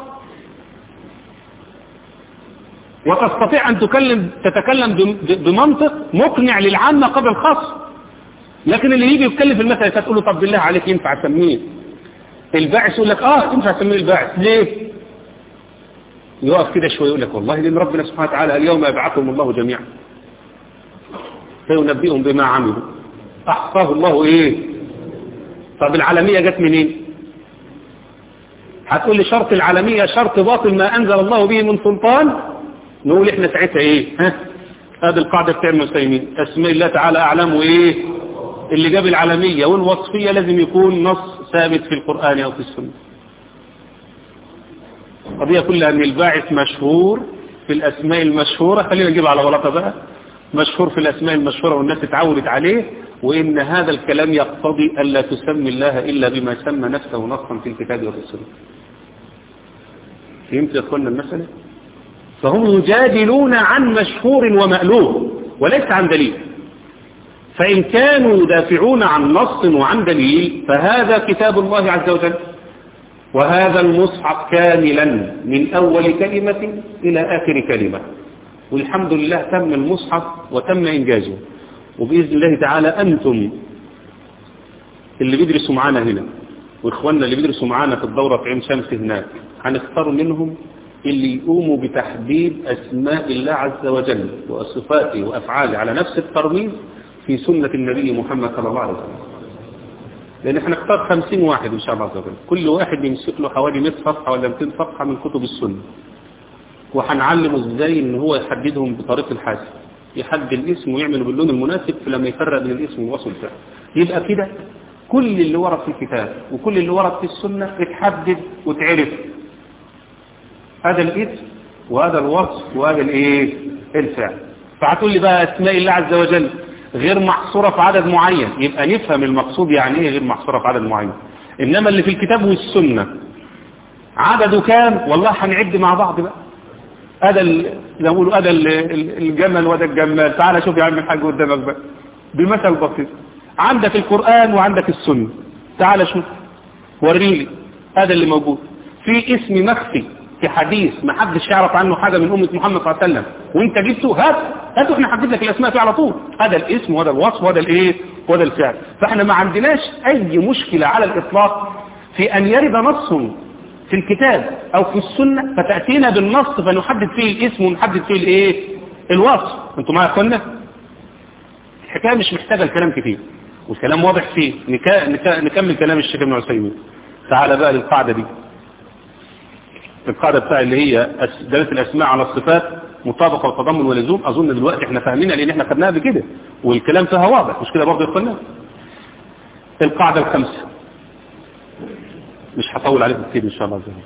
وتستطيع ان تكلم تتكلم بمنطق مقنع للعامة قبل الخاص لكن اللي يجي يتكلم في المسألة تقول له طب بالله عليك ينفع تسميه الباعث يقول لك اه ينفع تسميه الباعث ليه يقف كده شويه يقول لك والله لان ربنا سبحانه وتعالى اليوم يبعثهم الله جميعا فينبئهم بما عملوا احصاه الله ايه طب العالمية جت منين هتقول لي شرط العالمية شرط باطل ما انزل الله به من سلطان نقول احنا ساعتها ايه ها هذه القاعدة بتاع المسلمين اسماء الله تعالى اعلم وايه اللي جاب العالمية والوصفية لازم يكون نص ثابت في القرآن او في السنة القضية كلها ان الباعث مشهور في الاسماء المشهورة خلينا نجيب على غلطة بقى مشهور في الاسماء المشهورة والناس اتعودت عليه وان هذا الكلام يقتضي الا تسمي الله الا بما سمى نفسه نصا في الكتاب وفي السنة فهمت يا اخوانا المسألة فهم يجادلون عن مشهور ومألوف وليس عن دليل فإن كانوا يدافعون عن نص وعن دليل فهذا كتاب الله عز وجل وهذا المصحف كاملا من أول كلمة إلى آخر كلمة والحمد لله تم المصحف وتم إنجازه وبإذن الله تعالى أنتم اللي بيدرسوا معانا هنا وإخواننا اللي بيدرسوا معانا في الدورة في عين شمس هناك هنختار منهم اللي يقوموا بتحديد أسماء الله عز وجل وصفاته وأفعاله على نفس الترميز في سنة النبي محمد صلى الله عليه وسلم لأن احنا نختار خمسين واحد إن شاء الله عز وجل كل واحد يمسك له حوالي 100 صفحة ولا 200 صفحة من كتب السنة وهنعلمه ازاي ان هو يحددهم بطريقة الحاسب يحدد الاسم ويعمله باللون المناسب فلما يفرق بين الاسم والوصف بتاعه يبقى كده كل اللي ورد في الكتاب وكل اللي ورد في السنة اتحدد وتعرف هذا الاسم وهذا الوصف وهذا الايه الفعل فهتقول لي بقى اسماء الله عز وجل غير محصورة في عدد معين يبقى نفهم المقصود يعني ايه غير محصورة في عدد معين انما اللي في الكتاب والسنة عدده كام والله هنعد مع بعض بقى هذا نقول هذا الجمل وهذا الجمال تعال شوف يا عم الحاج قدامك بقى بمثل بسيط عندك القرآن وعندك السنة تعال شوف وريلي هذا اللي موجود في اسم مخفي في حديث ما حدش يعرف عنه حاجة من أمة محمد صلى الله عليه وسلم وانت جبته هات هاته احنا حدد لك الأسماء فيه على طول هذا الاسم وهذا الوصف وهذا الايه وهذا الفعل فاحنا ما عندناش أي مشكلة على الإطلاق في أن يرد نص في الكتاب أو في السنة فتأتينا بالنص فنحدد فيه الاسم ونحدد فيه الايه الوصف انتوا معايا يا اخوانا الحكاية مش محتاجة الكلام كتير والكلام واضح فيه نكا... نكا... نكمل كلام الشيخ ابن عثيمين تعال بقى للقاعدة دي القاعدة بتاع اللي هي دلالة الأسماء على الصفات مطابقة وتضمن ولزوم أظن دلوقتي احنا فاهمينها لأن احنا خدناها بكده والكلام فيها واضح مش كده برضه يقولنا القاعدة الخامسة مش هطول عليكم كتير إن شاء الله زي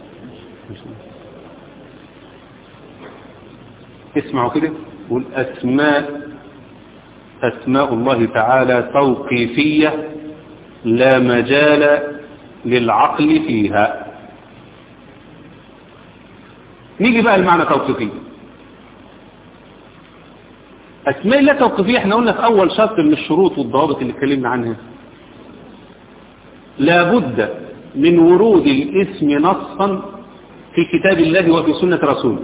اسمعوا كده والأسماء أسماء الله تعالى توقيفية لا مجال للعقل فيها نيجي بقى المعنى توقيفية أسماء الله توقيفية احنا قلنا في أول شرط من الشروط والضوابط اللي اتكلمنا عنها لابد من ورود الاسم نصا في كتاب الله وفي سنة رسوله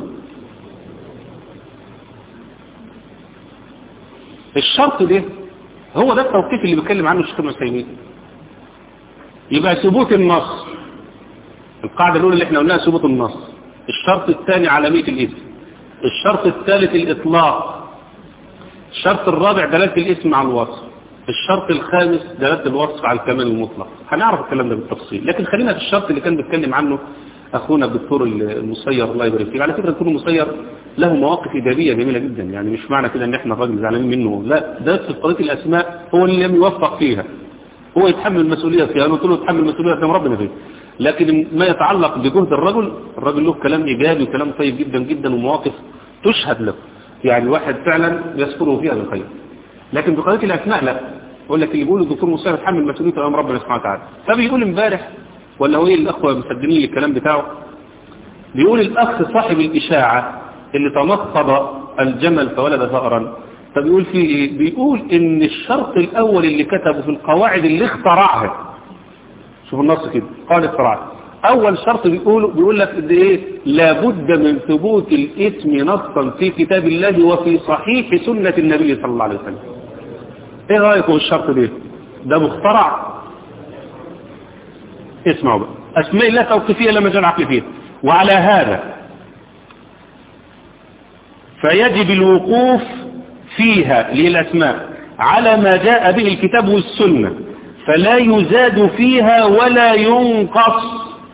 الشرط ده هو ده التوقيف اللي بيتكلم عنه الشيخ ابن يبقى ثبوت النص القاعدة الأولى اللي احنا قلناها ثبوت النص الشرط الثاني علامية الاسم الشرط الثالث الإطلاق الشرط الرابع دلالة الاسم على الوصف الشرط الخامس دلالة الوصف على الكمال المطلق هنعرف الكلام ده بالتفصيل لكن خلينا في الشرط اللي كان بيتكلم عنه أخونا الدكتور المسير الله يبارك فيه على فكرة الدكتور المسير له مواقف إيجابية جميلة جدا يعني مش معنى كده ان احنا الراجل زعلانين منه لا ده في طريق الأسماء هو اللي لم يوفق فيها هو يتحمل المسؤولية فيها أنا قلت له يتحمل المسؤولية قدام ربنا فيه لكن ما يتعلق بجهد الرجل الرجل له كلام إيجابي وكلام طيب جدا جدا ومواقف تشهد له يعني واحد فعلا يذكره فيها بالخير لكن بقضية الأسماء لا يقول لك اللي بيقول الدكتور مصطفى يتحمل مسؤوليته امام ربنا سبحانه وتعالى فبيقول امبارح ولا هو ايه الاخوه مسجلين الكلام بتاعه بيقول الاخ صاحب الاشاعه اللي تنصب الجمل فولد ثأرا فبيقول في ايه بيقول ان الشرط الاول اللي كتبه في القواعد اللي اخترعها شوف النص كده قال اخترعها اول شرط بيقول بيقول لك ان ايه لابد من ثبوت الاسم نصا في كتاب الله وفي صحيح سنة النبي صلى الله عليه وسلم ايه رايكم الشرط ده ده مخترع اسمعوا بقى اسماء الله توقيفيه لما جاء العقل فيها وعلى هذا فيجب الوقوف فيها للاسماء على ما جاء به الكتاب والسنه فلا يزاد فيها ولا ينقص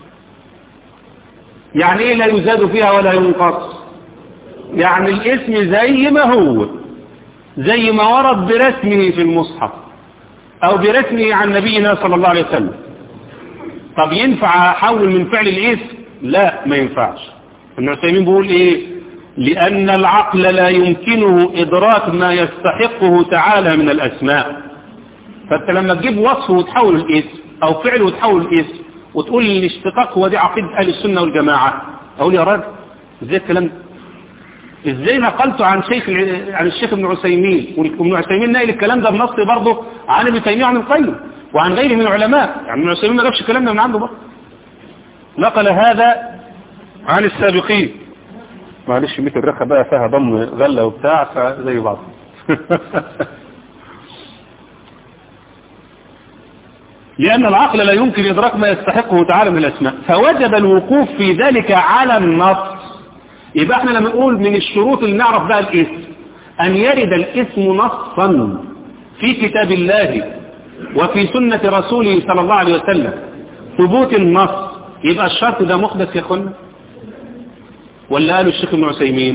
يعني ايه لا يزاد فيها ولا ينقص يعني الاسم زي ما هو زي ما ورد برسمه في المصحف او برسمه عن نبينا صلى الله عليه وسلم طب ينفع احول من فعل الاسم لا ما ينفعش ابن عثيمين بيقول ايه لان العقل لا يمكنه ادراك ما يستحقه تعالى من الاسماء فانت لما تجيب وصف وتحول الاسم او فعل وتحول الاسم وتقول لي الاشتقاق هو دي عقيدة اهل السنة والجماعة اقول يا راجل ازاي الكلام ده ازاي نقلته عن شيخ عن الشيخ ابن عثيمين وابن عثيمين نقل الكلام ده بنص برضه عن ابن تيميه وعن القيم وعن غيره من العلماء يعني ابن عثيمين ما جابش الكلام ده من عنده برضه نقل هذا عن السابقين معلش ميت الرخة بقى فيها ضم غلة وبتاع فزي بعض لأن العقل لا يمكن إدراك ما يستحقه تعالى من الأسماء فوجب الوقوف في ذلك على النص يبقى احنا لما نقول من الشروط اللي نعرف بقى الاسم أن يرد الاسم نصا في كتاب الله وفي سنة رسوله صلى الله عليه وسلم ثبوت النص يبقى الشرط ده محدث يا اخوانا ولا قالوا الشيخ ابن عثيمين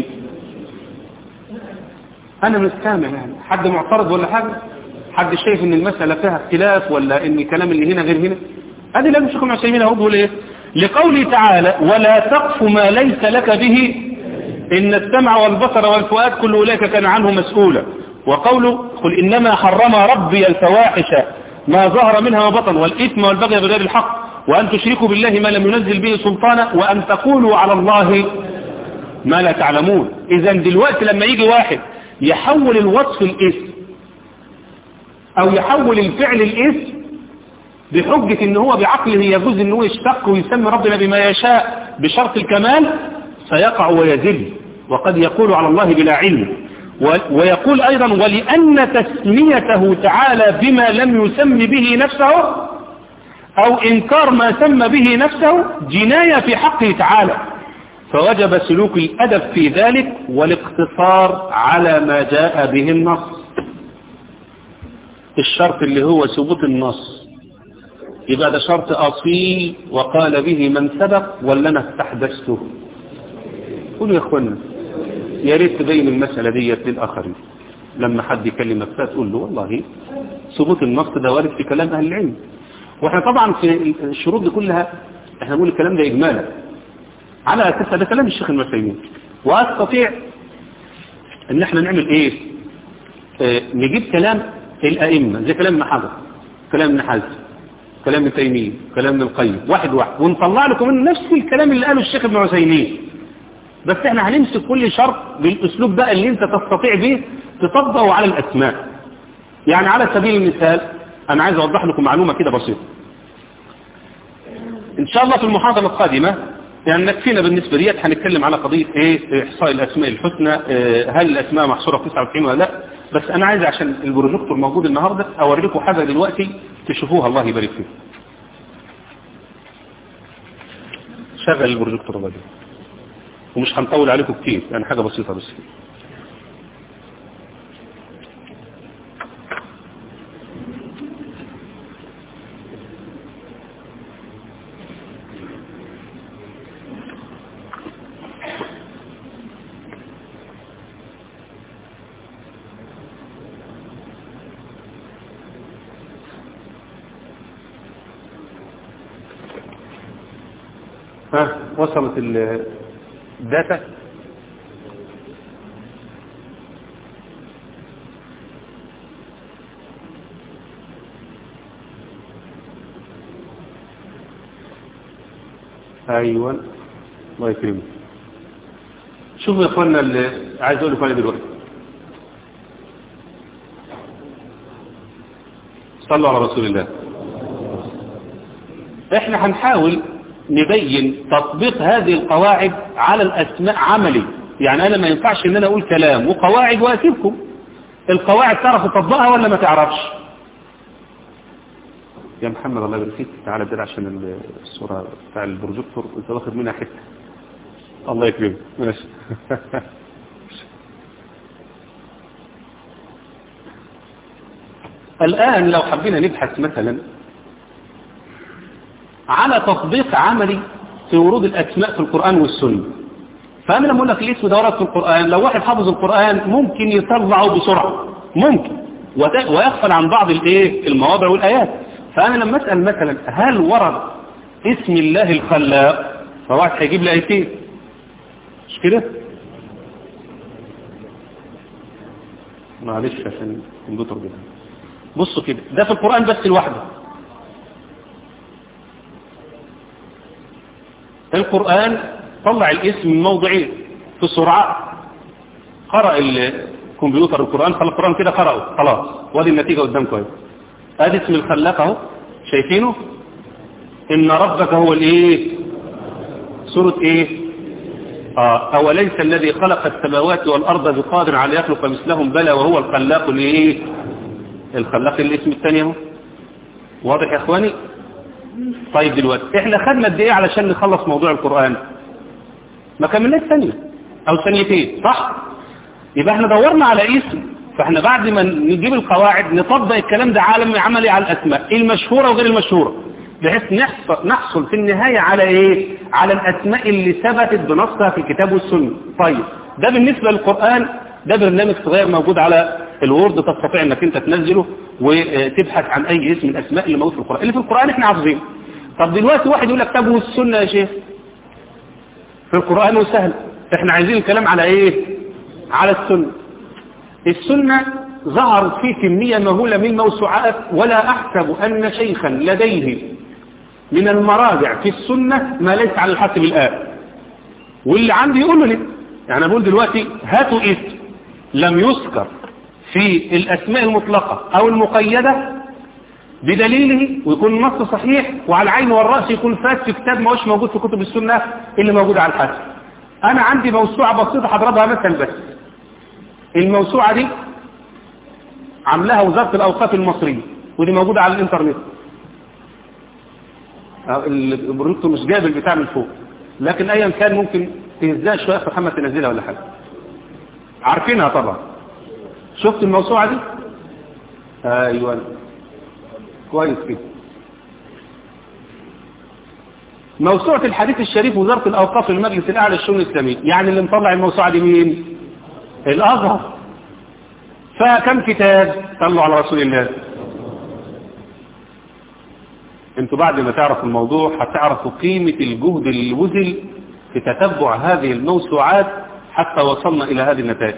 انا مش سامع يعني حد معترض ولا حاجه حد شايف ان المسألة فيها اختلاف ولا ان الكلام اللي هنا غير هنا ادي لازم الشيخ ابن عثيمين اهو بيقول ايه لقوله تعالى ولا تقف ما ليس لك به ان السمع والبصر والفؤاد كل اولئك كان عنه مسؤولا وقوله قل انما حرم ربي الفواحش ما ظهر منها وبطن والاثم والبغي بغير الحق وان تشركوا بالله ما لم ينزل به سلطانا وان تقولوا على الله ما لا تعلمون اذا دلوقتي لما يجي واحد يحول الوصف الاسم او يحول الفعل الاسم بحجة ان هو بعقله يجوز ان هو يشتق ويسمي ربنا بما يشاء بشرط الكمال سيقع ويزل وقد يقول على الله بلا علم ويقول ايضا ولان تسميته تعالى بما لم يسم به نفسه او انكار ما سمى به نفسه جناية في حقه تعالى فوجب سلوك الادب في ذلك والاقتصار على ما جاء به النص الشرط اللي هو ثبوت النص يبقى ده شرط أصيل وقال به من سبق ولا أنا استحدثته قولوا يا اخوانا يا ريت تبين المسألة دي للآخرين لما حد يكلمك فتقول له والله ثبوت النص ده وارد في كلام أهل العلم واحنا طبعا في الشروط دي كلها احنا نقول الكلام ده إجمالا على أساس ده كلام الشيخ المسيمين وأستطيع ان احنا نعمل ايه اه نجيب كلام الأئمة زي كلام ابن حجر كلام ابن حزم كلام ابن تيمية كلام ابن القيم واحد واحد ونطلع لكم منه نفس الكلام اللي قاله الشيخ ابن عثيمين بس احنا هنمسك كل شرط بالاسلوب بقى اللي انت تستطيع به تطبقه على الاسماء يعني على سبيل المثال انا عايز اوضح لكم معلومة كده بسيطة ان شاء الله في المحاضرة القادمة يعني نكفينا بالنسبة ليت هنتكلم على قضية ايه احصاء الاسماء الحسنى اه هل الاسماء محصورة في 99 ولا لا بس انا عايز عشان البروجيكتور موجود النهاردة اوري لكم حاجة دلوقتي تشوفوها الله يبارك فيكم شغل البروجيكتور ده ومش هنطول عليكم كتير يعني حاجة بسيطة بس ها وصلت الداتا ايوه الله يكرمك شوفوا يا اخوانا اللي عايز اقول لكم دلوقتي صلوا على رسول الله احنا هنحاول نبين تطبيق هذه القواعد على الاسماء عملي يعني انا ما ينفعش ان انا اقول كلام وقواعد واسيبكم القواعد تعرف تطبقها ولا ما تعرفش يا محمد الله يبارك فيك تعالى كده عشان الصورة بتاع البروجيكتور انت واخد منها حتة الله يكرمك ماشي الآن لو حبينا نبحث مثلا على تطبيق عملي في ورود الأسماء في القرآن والسنة فأنا لما أقول لك الاسم ده ورد في القرآن لو واحد حافظ القرآن ممكن يطلعه بسرعة ممكن ويغفل عن بعض الايه المواضع والآيات فأنا لما أسأل مثلا هل ورد اسم الله الخلاق فواحد هيجيب لي آيتين مش كده معلش عشان الكمبيوتر كده بصوا كده ده في القرآن بس لوحده القرآن طلع الاسم من موضعين في سرعة قرأ الكمبيوتر القرآن خلق القرآن كده قرأه خلاص وادي النتيجة قدامكم اهي ادي اسم الخلاق اهو شايفينه ان ربك هو الايه سورة ايه اه اوليس الذي خلق السماوات والارض بقادر على يخلق مثلهم بلى وهو الخلاق الايه الخلاق الاسم الثاني اهو واضح يا اخواني طيب دلوقتي احنا خدنا قد ايه علشان نخلص موضوع القرآن ما كملناش ثانية او ثانيتين صح يبقى احنا دورنا على اسم فاحنا بعد ما نجيب القواعد نطبق الكلام ده عالم عملي على الاسماء المشهورة وغير المشهورة بحيث نحصل, نحصل في النهاية على ايه على الاسماء اللي ثبتت بنصها في الكتاب والسنة طيب ده بالنسبة للقرآن ده برنامج صغير موجود على الوورد تستطيع انك انت تنزله وتبحث عن اي اسم من الاسماء اللي موجود في القرآن اللي في القرآن احنا حافظينه طب دلوقتي واحد يقول لك طب والسنة يا شيخ في القرآن وسهل احنا عايزين الكلام على ايه على السنة السنة ظهرت فيه كمية مهولة من موسوعات ولا أحسب أن شيخا لديه من المراجع في السنة ما ليس على الحسب الآن واللي عندي يقول لي يعني أقول دلوقتي هاتوا اسم لم يذكر في الأسماء المطلقة أو المقيدة بدليله ويكون النص صحيح وعلى العين والرأس يكون فات في كتاب ما هوش موجود في كتب السنة اللي موجود على الحسب أنا عندي موسوعة بسيطة هضربها مثلا بس الموسوعة دي عاملاها وزارة الأوقاف المصرية ودي موجودة على الإنترنت البروجكتور مش جايب البتاع من فوق لكن أيا كان ممكن تهزها شوية في محمد تنزلها ولا حاجة عارفينها طبعا شفت الموسوعة دي ايوه كويس كده موسوعة الحديث الشريف وزارة الأوقاف المجلس الأعلى للشؤون الإسلامية يعني اللي مطلع الموسوعة دي مين الأزهر فكم كتاب صلوا على رسول الله انتوا بعد ما تعرفوا الموضوع هتعرفوا قيمة الجهد اللي بذل في تتبع هذه الموسوعات حتى وصلنا إلى هذه النتائج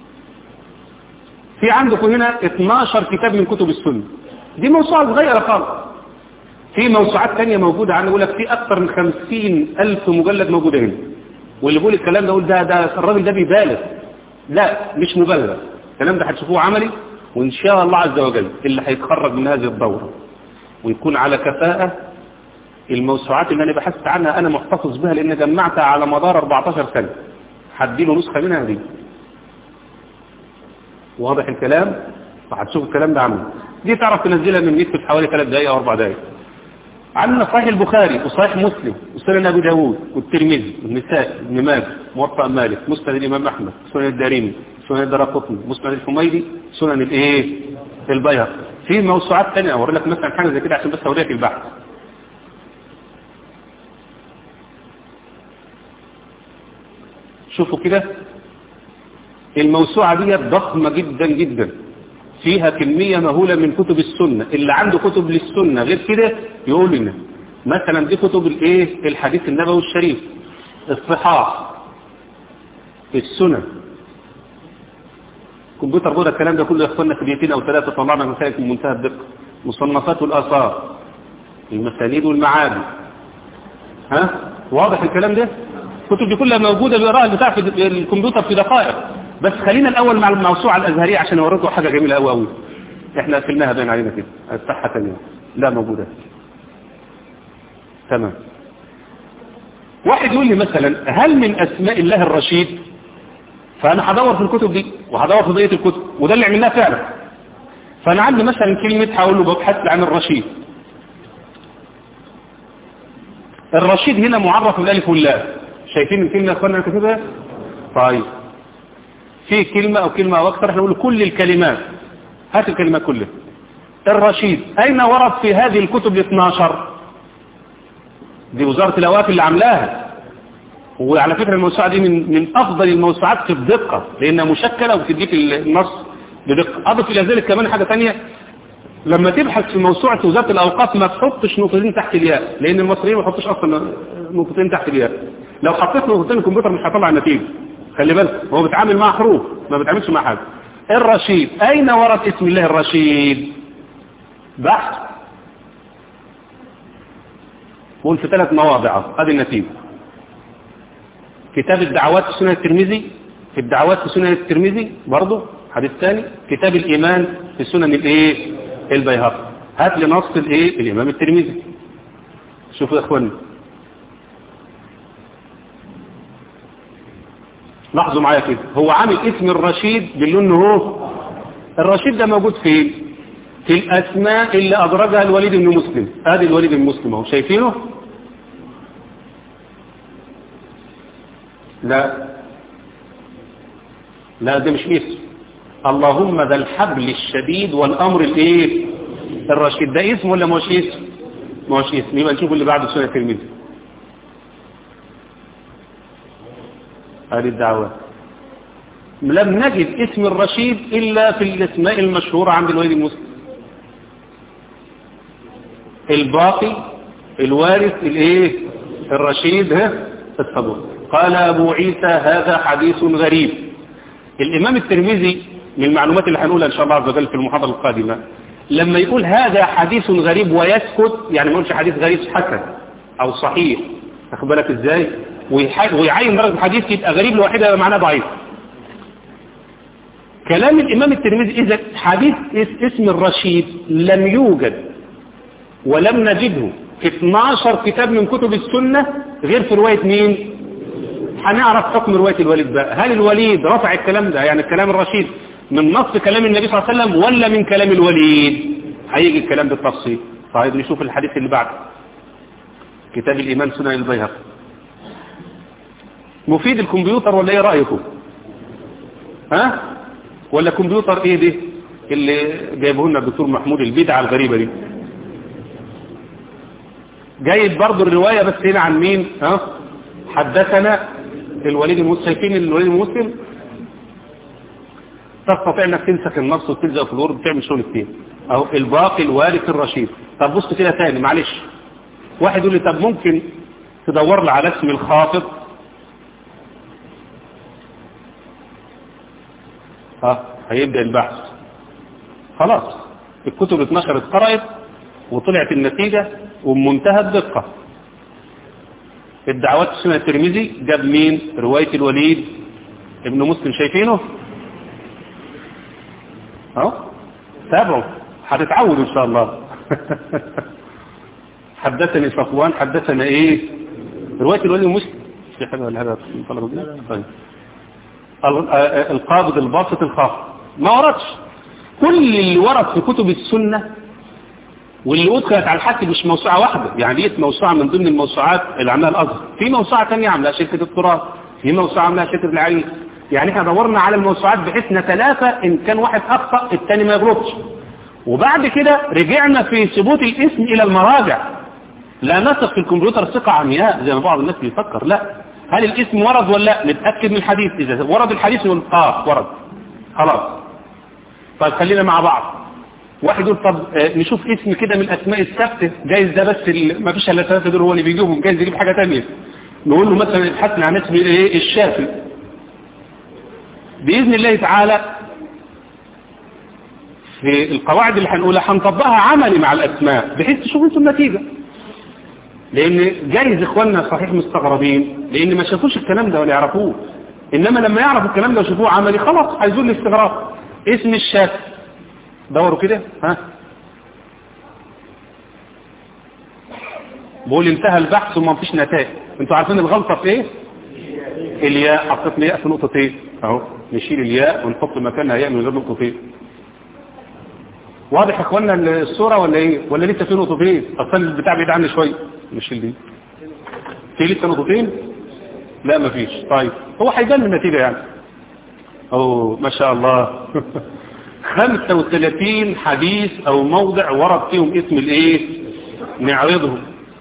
في عندكم هنا 12 كتاب من كتب السنة دي موسوعة صغيرة خالص في موسوعات تانية موجودة عنه يقول لك في أكثر من 50 ألف مجلد موجودة هنا واللي بيقول الكلام ده يقول ده ده الراجل ده بيبالغ لا مش مبالغة الكلام ده هتشوفوه عملي وإن شاء الله عز وجل اللي هيتخرج من هذه الدورة ويكون على كفاءة الموسوعات اللي أنا بحثت عنها أنا محتفظ بها لأن جمعتها على مدار 14 سنة هديله نسخة منها دي واضح الكلام فهتشوف الكلام ده عملي دي تعرف تنزلها من النت في حوالي 3 دقائق او 4 دقائق عندنا صحيح البخاري وصحيح مسلم وسنن ابي داوود والترمذي والنسائي ابن ماجه موطأ مالك مسند الامام احمد سنن الدارمي سنن الدرقطني مسند الحميدي سنن الايه البيهقي في موسوعات ثانيه اوري لك مثلا حاجه زي كده عشان بس اوريك البحث شوفوا كده الموسوعة دي ضخمة جدا جدا فيها كمية مهولة من كتب السنة اللي عنده كتب للسنة غير كده يقول لنا مثلا دي كتب الايه الحديث النبوي الشريف الصحاح السنة كمبيوتر بودا الكلام ده كله يخصلنا في دقيقتين او ثلاثة طلعنا مسائل في منتهى الدقة مصنفات والآثار المسانيد والمعادي ها واضح الكلام ده الكتب دي كلها موجودة بيقراها البتاع في الكمبيوتر في دقائق بس خلينا الأول مع الموسوعة الأزهرية عشان أوريكم حاجة جميلة قوي قوي احنا قفلناها باين علينا كده الصحة تانية لا موجودة تمام واحد يقول لي مثلا هل من أسماء الله الرشيد فأنا هدور في الكتب دي وهدور في بقية الكتب وده اللي عملناه فعلا فأنا عندي مثلا كلمة هقول له ببحث عن الرشيد الرشيد هنا معرف بالالف واللام شايفين الكلمة يا اخوانا انا كاتبها طيب في كلمة او كلمة او اكثر احنا نقول كل الكلمات هات الكلمات كلها الرشيد اين ورد في هذه الكتب ال 12 دي وزارة الاوقاف اللي عاملاها وعلى فكرة الموسوعة دي من, من افضل الموسوعات في الدقة لانها مشكلة وبتديك النص بدقة اضف الى ذلك كمان حاجة تانية لما تبحث في موسوعة وزارة الأوقاف ما تحطش نقطتين تحت الياء لأن المصريين ما يحطش أصلا نقطتين تحت الياء لو حطيت نقطتين الكمبيوتر مش هيطلع النتيجة خلي بالك هو بيتعامل مع حروف ما بيتعاملش مع حاجة الرشيد أين ورد اسم الله الرشيد بحث قول في ثلاث مواضع هذه النتيجة كتاب الدعوات في سنة الترمذي في الدعوات في سنة الترمذي برضه حديث ثاني كتاب الإيمان في سنن الايه البيهقي هات لي نص الايه الامام الترمذي شوفوا يا اخوانا لاحظوا معايا كده هو عامل اسم الرشيد باللون هو الرشيد ده موجود فين في الاسماء اللي ادرجها الوليد بن مسلم ادي الوليد بن مسلم اهو شايفينه لا لا ده مش اسم اللهم ذا الحبل الشديد والامر الايه الرشيد ده اسم ولا مش اسم مش اسم يبقى نشوف اللي بعده سنه الترمذي هذه الدعوات لم نجد اسم الرشيد الا في الاسماء المشهوره عند الوليد المسلم الباقي الوارث الايه الرشيد ها الصبور قال ابو عيسى هذا حديث غريب الامام الترمذي من المعلومات اللي هنقولها ان شاء الله عز وجل في المحاضرة القادمة لما يقول هذا حديث غريب ويسكت يعني ما يقولش حديث غريب حسن او صحيح تاخد بالك ازاي ويعين درجة الحديث يبقى غريب لوحده معناه ضعيف كلام الامام الترمذي اذا حديث اسم الرشيد لم يوجد ولم نجده في 12 كتاب من كتب السنة غير في رواية مين هنعرف حكم رواية الوليد بقى هل الوليد رفع الكلام ده يعني الكلام الرشيد من نص كلام النبي صلى الله عليه وسلم ولا من كلام الوليد هيجي الكلام بالتفصيل طيب نشوف الحديث اللي بعده كتاب الإيمان سنن البيهقي مفيد الكمبيوتر ولا ايه رأيكم ها ولا كمبيوتر ايه ده اللي جايبه لنا الدكتور محمود البدعة الغريبة دي جايب برضو الرواية بس هنا عن مين ها حدثنا الوليد المسلم شايفين الوليد المسلم تستطيع انك تمسك النص وتلزق في الورد وتعمل شغل كتير اهو الباقي الوارث الرشيد طب بص كده تاني معلش واحد يقول لي طب ممكن تدور لي على اسم الخاطب ها هيبدأ البحث خلاص الكتب اتنشرت قرأت وطلعت النتيجة وبمنتهى الدقة الدعوات السنة الترمذي جاب مين رواية الوليد ابن مسلم شايفينه اهو تابعوا هتتعودوا ان شاء الله حدثني صفوان حدثنا ايه رواية الوليد مسلم في حاجة ولا حاجة طيب القابض الباسط الخافض ما وردش كل اللي ورد في كتب السنة واللي أدخلت على الحد مش موسوعة واحدة يعني دي موسوعة من ضمن الموسوعات اللي عملها الأزهر في موسوعة ثانيه عملها شركة التراث في موسوعة عملها شركة العريس يعني احنا دورنا على الموسوعات بحيث نتلافى ان كان واحد أخطأ الثاني ما يغلطش وبعد كده رجعنا في ثبوت الاسم إلى المراجع لا نثق في الكمبيوتر ثقة عمياء زي ما بعض الناس بيفكر لا هل الاسم ورد ولا لا نتأكد من الحديث إذا ورد الحديث يقول آه ورد خلاص طيب خلينا مع بعض واحد يقول طب نشوف اسم كده من الأسماء الثابته جايز ده بس ما فيش الا ثلاثة دول هو اللي بيجيبهم جايز يجيب حاجة تانية نقول له مثلا ابحثنا عن اسم ايه الشافي بإذن الله تعالى في القواعد اللي هنقولها هنطبقها عملي مع الأسماء بحيث تشوفوا انتوا النتيجة لان جايز اخواننا صحيح مستغربين لان ما شافوش الكلام ده ولا يعرفوه انما لما يعرفوا الكلام ده ويشوفوه عملي خلاص هيزول الاستغراب اسم الشاف دوروا كده ها بقول انتهى البحث وما فيش نتائج انتوا عارفين الغلطة في ايه الياء حطيت الياء في نقطتين اهو نشيل الياء ونحط مكانها ياء من غير نقطتين واضح يا اخوانا الصورة ولا ايه ولا لسه في نقطتين اصلا البتاع بعيد عني شويه نشيل دي في لسه نقطتين لا مفيش طيب هو هيبان من النتيجة يعني اوه ما شاء الله 35 حديث او موضع ورد فيهم اسم الايه نعرضهم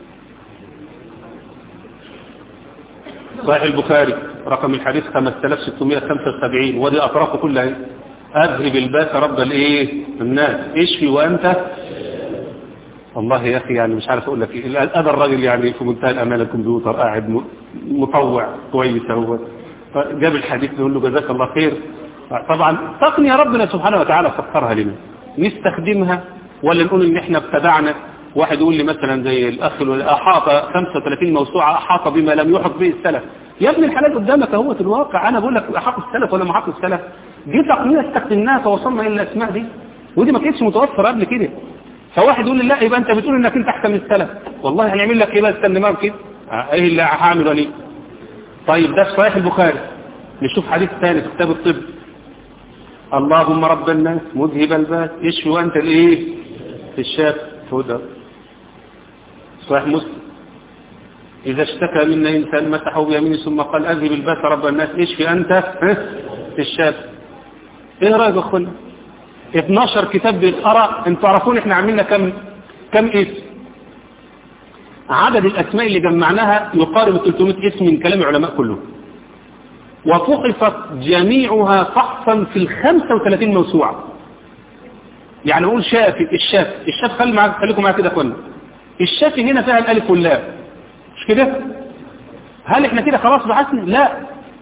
صحيح البخاري رقم الحديث 5675 ودي اطرافه كلها اذهب الباس رب الايه الناس اشفي وانت والله يا اخي يعني مش عارف اقول لك ايه هذا الراجل يعني في منتهى الامانه الكمبيوتر قاعد مطوع كويس اهو جاب الحديث يقول له جزاك الله خير طبعا تقنية ربنا سبحانه وتعالى سخرها لنا نستخدمها ولا نقول ان احنا ابتدعنا واحد يقول لي مثلا زي الاخ احاط 35 موسوعة احاط بما لم يحط به السلف يا ابن الحلال قدامك اهوت الواقع انا بقول لك احاط السلف ولا ما احاط السلف دي تقنية استخدمناها فوصلنا الى الاسماء دي ودي ما كانتش متوفرة قبل كده فواحد يقول لي لا يبقى انت بتقول انك انت احسن من السلف والله هنعمل لك ايه بس استنى كده ايه اللي هعمله ليه طيب ده في صحيح البخاري نشوف حديث ثاني في كتاب الطب اللهم رب الناس مذهب الباس اشفي وانت الايه الشاف هدى صحيح مسلم اذا اشتكى منا انسان مسحه بيمينه ثم قال اذهب الباس رب الناس اشفي انت الشاف ايه رايك يا اخوانا 12 كتاب بيتقرا انتوا تعرفون احنا عملنا كم كم اسم عدد الاسماء اللي جمعناها يقارب 300 اسم من كلام العلماء كلهم وفحصت جميعها فحصا في ال 35 موسوعة يعني نقول شافي الشاف الشاف خلي معاك خليكم معاك كده اخوانا الشافي هنا فيها الالف واللام مش كده هل احنا كده خلاص بحثنا لا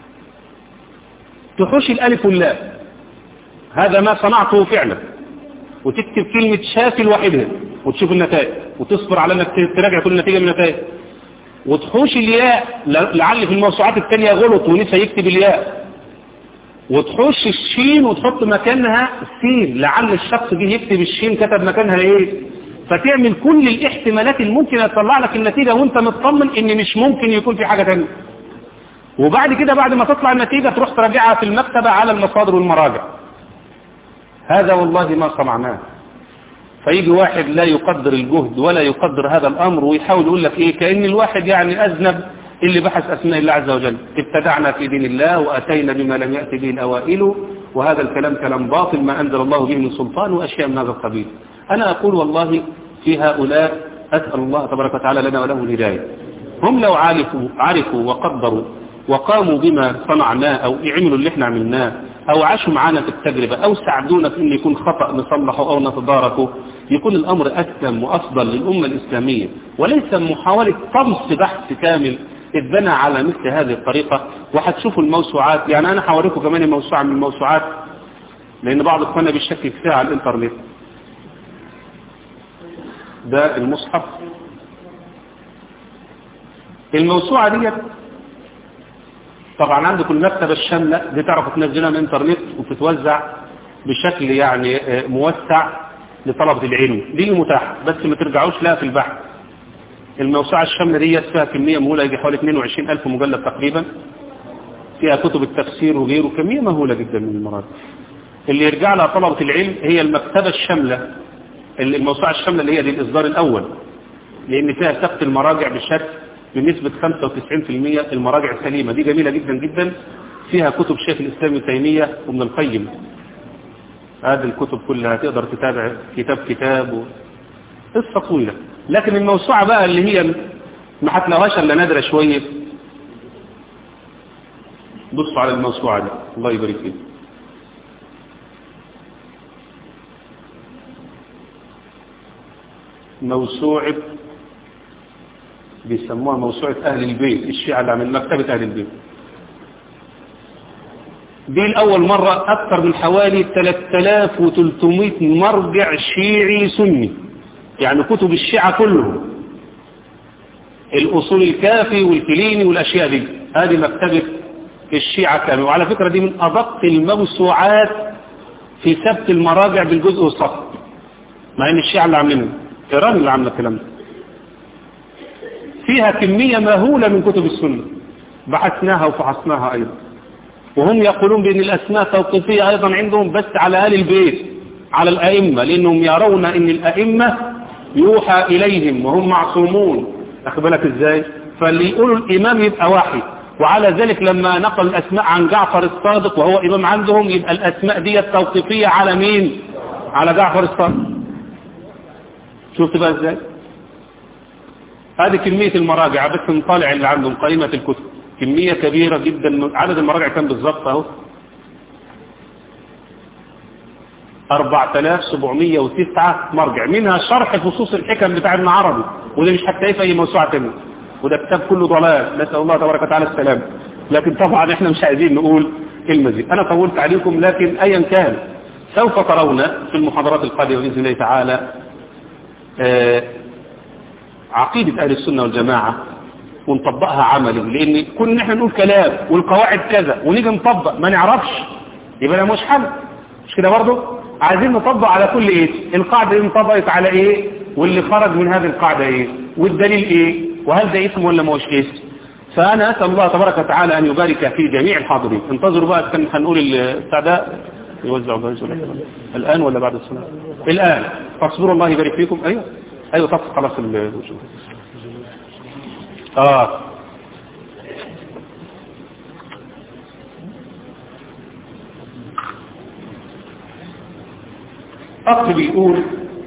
تحوش الالف واللام هذا ما صنعته فعلا وتكتب كلمة شافي لوحدها وتشوف النتائج وتصبر على انك تراجع كل نتيجة من النتائج وتحوش الياء لعل في الموسوعات الثانية غلط ولسه يكتب الياء وتحوش الشين وتحط مكانها السين لعل الشخص دي يكتب الشين كتب مكانها ايه فتعمل كل الاحتمالات الممكنة تطلع لك النتيجة وانت مطمن ان مش ممكن يكون في حاجة تانية وبعد كده بعد ما تطلع النتيجة تروح تراجعها في المكتبة على المصادر والمراجع هذا والله ما صنعناه فيجي واحد لا يقدر الجهد ولا يقدر هذا الأمر ويحاول يقول لك إيه كأن الواحد يعني أذنب اللي بحث أسماء الله عز وجل ابتدعنا في دين الله وأتينا بما لم يأتي به الأوائل وهذا الكلام كلام باطل ما أنزل الله به من سلطان وأشياء من هذا القبيل أنا أقول والله في هؤلاء أسأل الله تبارك وتعالى لنا وله الهداية هم لو عرفوا, عرفوا وقدروا وقاموا بما صنعناه أو عملوا اللي احنا عملناه أو عاشوا معانا في التجربة أو ساعدونا في أن يكون خطأ نصلحه أو نتداركه يكون الأمر أسلم وأفضل للأمة الإسلامية وليس محاولة طمس بحث كامل اتبنى على مثل هذه الطريقة وهتشوفوا الموسوعات يعني أنا هوريكم كمان موسوعة من الموسوعات لأن بعض إخواننا بيشكك فيها على الإنترنت ده المصحف الموسوعة دي طبعا عندكم المكتبة الشاملة دي تعرفوا تنزلها من الانترنت وتتوزع بشكل يعني موسع لطلبة العلم دي متاحة بس ما ترجعوش لها في البحث الموسوعة الشاملة دي فيها كمية مهولة يجي حوالي 22 ألف مجلد تقريبا فيها كتب التفسير وغيره كمية مهولة جدا من المرات اللي يرجع لها طلبة العلم هي المكتبة الشاملة الموسوعة الشاملة اللي هي دي الإصدار الأول لأن فيها ثبت المراجع بشكل بنسبة 95% المراجع السليمة دي جميلة جدا جدا فيها كتب شيخ الإسلام ابن تيمية وابن القيم هذه الكتب كلها تقدر تتابع كتاب كتاب و... قصة طويلة لكن الموسوعة بقى اللي هي ما هتلاقيهاش الا نادرة شوية بصوا على الموسوعة دي الله يبارك فيك موسوعة بيسموها موسوعة أهل البيت الشيعة اللي عمل مكتبة أهل البيت دي الأول مرة أكثر من حوالي 3300 مرجع شيعي سني يعني كتب الشيعة كلهم الأصول الكافي والكليني والأشياء دي هذه مكتبة الشيعة كامل وعلى فكرة دي من أدق الموسوعات في ثبت المراجع بالجزء والسطر مع ان الشيعة اللي عاملينه ايران اللي عامله الكلام ده فيها كمية مهولة من كتب السنة بحثناها وفحصناها ايضا وهم يقولون بان الاسماء توقيفية ايضا عندهم بس على اهل البيت على الائمة لانهم يرون ان الائمة يوحى اليهم وهم معصومون اخد بالك ازاي فاللي يقولوا الامام يبقى واحد وعلى ذلك لما نقل الاسماء عن جعفر الصادق وهو امام عندهم يبقى الاسماء دي التوقيفية على مين على جعفر الصادق شفت بقى ازاي هذه كمية المراجع بس نطالع اللي عندهم قائمة الكتب كمية كبيرة جدا عدد المراجع كان بالظبط اهو 4709 مرجع منها شرح فصوص الحكم بتاع ابن عربي وده مش هتلاقيه في اي موسوعة تانية وده كتاب كله ضلال نسأل الله تبارك وتعالى السلام لكن طبعا احنا مش عايزين نقول المزيد انا طولت عليكم لكن ايا كان سوف ترون في المحاضرات القادمة بإذن الله تعالى آه عقيدة أهل السنة والجماعة ونطبقها عملي لأن كنا نحن نقول كلام والقواعد كذا ونيجي نطبق ما نعرفش يبقى ده مش حل مش كده برضه عايزين نطبق على كل ايه القاعدة دي انطبقت على ايه واللي خرج من هذه القاعدة ايه والدليل ايه وهل ده اسم ولا ما هوش اسم فأنا أسأل الله تبارك وتعالى أن يبارك في جميع الحاضرين انتظروا بقى كان هنقول البتاع ده يوزع الآن ولا بعد الصلاة الآن فاصبروا الله يبارك فيكم أيوه أيوه طب خلاص الوجود آه أخ بيقول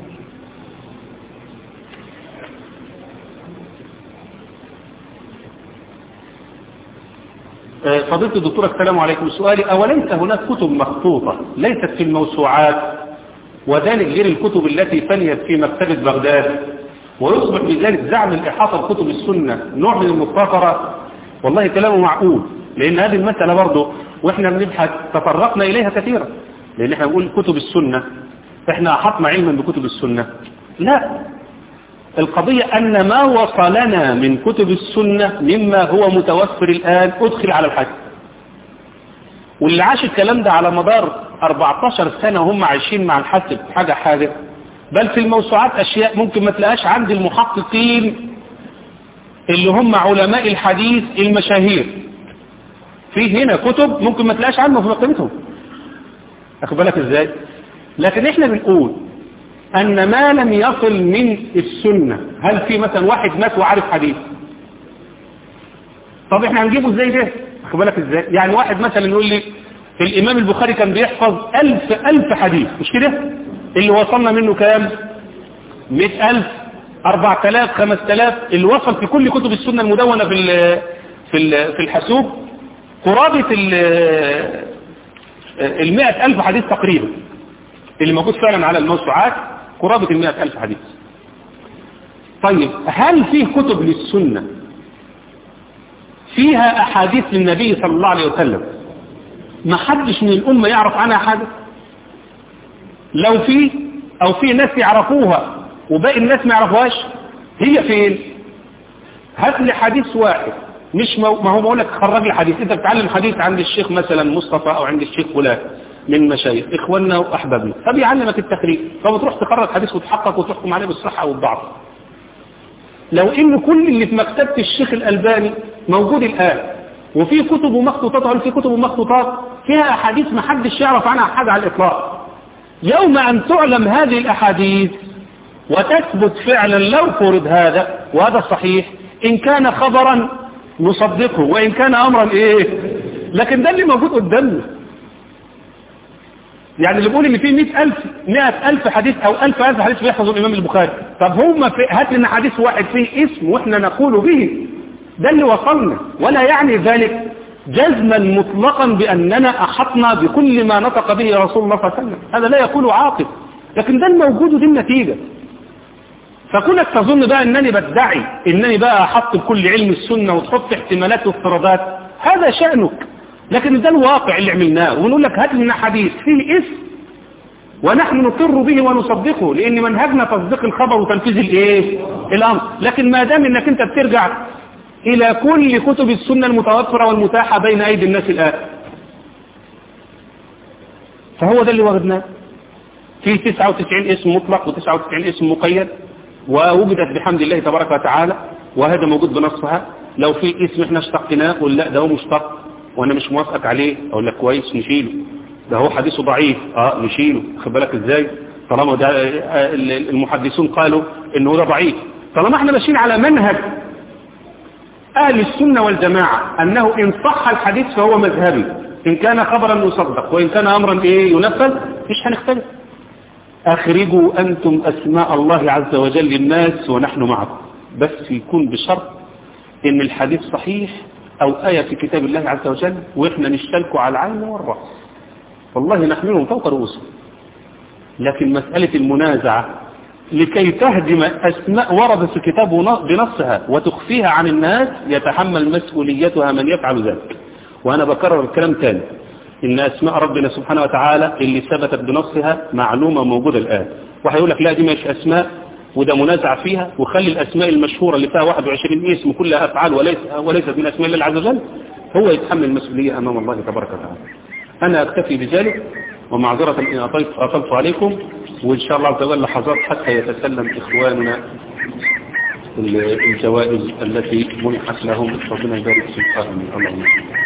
فضيلة الدكتور السلام عليكم سؤالي أوليس هناك كتب مخطوطة ليست في الموسوعات وذلك غير الكتب التي فنيت في مكتبة بغداد ويصبح بذلك زعم الإحاطة بكتب السنة نوع من المخاطرة والله كلامه معقول لأن هذه المسألة برضه وإحنا بنبحث تطرقنا إليها كثيرا لأن إحنا بنقول كتب السنة إحنا أحطنا علما بكتب السنة لا القضية أن ما وصلنا من كتب السنة مما هو متوفر الآن أدخل على الحج واللي عاش الكلام ده على مدار 14 سنة هم عايشين مع الحسب حاجة حاجة بل في الموسوعات أشياء ممكن ما تلاقاش عند المحققين اللي هم علماء الحديث المشاهير في هنا كتب ممكن ما تلاقاش عنه في مكتبتهم أخد بالك إزاي لكن إحنا بنقول أن ما لم يصل من السنة هل في مثلا واحد مات وعارف حديث طب احنا هنجيبه ازاي ده أخد بالك ازاي يعني واحد مثلا يقول لي الإمام البخاري كان بيحفظ ألف ألف حديث مش كده اللي وصلنا منه كام مئة ألف أربعة آلاف خمس آلاف اللي وصل في كل كتب السنة المدونة في ال في ال في الحاسوب قرابة المئة ألف حديث تقريبا اللي موجود فعلا على الموسوعات قرابة المئة ألف حديث طيب هل فيه كتب للسنة فيها أحاديث للنبي صلى الله عليه وسلم ما حدش من الأمة يعرف عنها حاجة لو في أو في ناس يعرفوها وباقي الناس ما يعرفوهاش هي فين هات لي حديث واحد مش ما هو بقول لك خرج لي حديث انت بتعلم حديث عند الشيخ مثلا مصطفى او عند الشيخ فلان من مشايخ اخواننا واحبابنا فبيعلمك التخريج فبتروح تخرج حديث وتحقق وتحكم عليه بالصحة والضعف لو ان كل اللي في مكتبة الشيخ الالباني موجود الان وفي كتب ومخطوطات هل في كتب ومخطوطات فيها احاديث ما حدش يعرف عنها حاجة على الاطلاق يوم ان تعلم هذه الاحاديث وتثبت فعلا لو فرض هذا وهذا صحيح ان كان خبرا نصدقه وان كان امرا ايه لكن ده اللي موجود قدامنا يعني اللي بيقول ان في 100000 100000 حديث او 1000 حديث بيحفظه الامام البخاري طب هم هات لنا حديث واحد فيه اسم واحنا نقول به ده اللي وصلنا ولا يعني ذلك جزما مطلقا باننا احطنا بكل ما نطق به رسول الله صلى الله عليه وسلم هذا لا يقول عاقل لكن ده الموجود ودي النتيجة فكونك تظن بقى انني بدعي انني بقى احط بكل علم السنة وتحط احتمالات وافتراضات هذا شأنك لكن ده الواقع اللي عملناه ونقول لك هات لنا حديث فيه اسم ونحن نقر به ونصدقه لأن منهجنا تصديق الخبر وتنفيذ الايه الأمر لكن ما دام انك انت بترجع إلى كل كتب السنة المتوفرة والمتاحة بين أيدي الناس الآن فهو ده اللي وردناه في 99 اسم مطلق و99 اسم مقيد ووجدت بحمد الله تبارك وتعالى وهذا موجود بنصها لو في اسم احنا اشتقناه قول لا ده هو مشتق وانا مش موافقك عليه اقول لك كويس نشيله ده هو حديثه ضعيف اه نشيله خد بالك ازاي طالما ده المحدثون قالوا انه ده ضعيف طالما احنا ماشيين على منهج اهل السنة والجماعة انه ان صح الحديث فهو مذهبي ان كان خبرا يصدق وان كان امرا ايه ينفذ مش هنختلف اخرجوا انتم اسماء الله عز وجل للناس ونحن معكم بس يكون بشرط ان الحديث صحيح او آية في كتاب الله عز وجل واحنا نشتركوا على العين والرأس والله نحملهم فوق رؤوسهم لكن مسألة المنازعة لكي تهدم أسماء وردت في الكتاب بنصها وتخفيها عن الناس يتحمل مسؤوليتها من يفعل ذلك وأنا بكرر الكلام تاني إن أسماء ربنا سبحانه وتعالى اللي ثبتت بنصها معلومة موجودة الآن وهيقول لك لا دي مش أسماء وده منازع فيها وخلي الأسماء المشهورة اللي فيها 21 اسم كلها أفعال وليس وليست من أسماء الله عز وجل هو يتحمل المسؤولية أمام الله تبارك وتعالى أنا أكتفي بذلك ومعذرة إن أطلت عليكم وإن شاء الله عز وجل لحظات حتى يتسلم إخواننا الجوائز التي منحت لهم ربنا يبارك في القائمين اللهم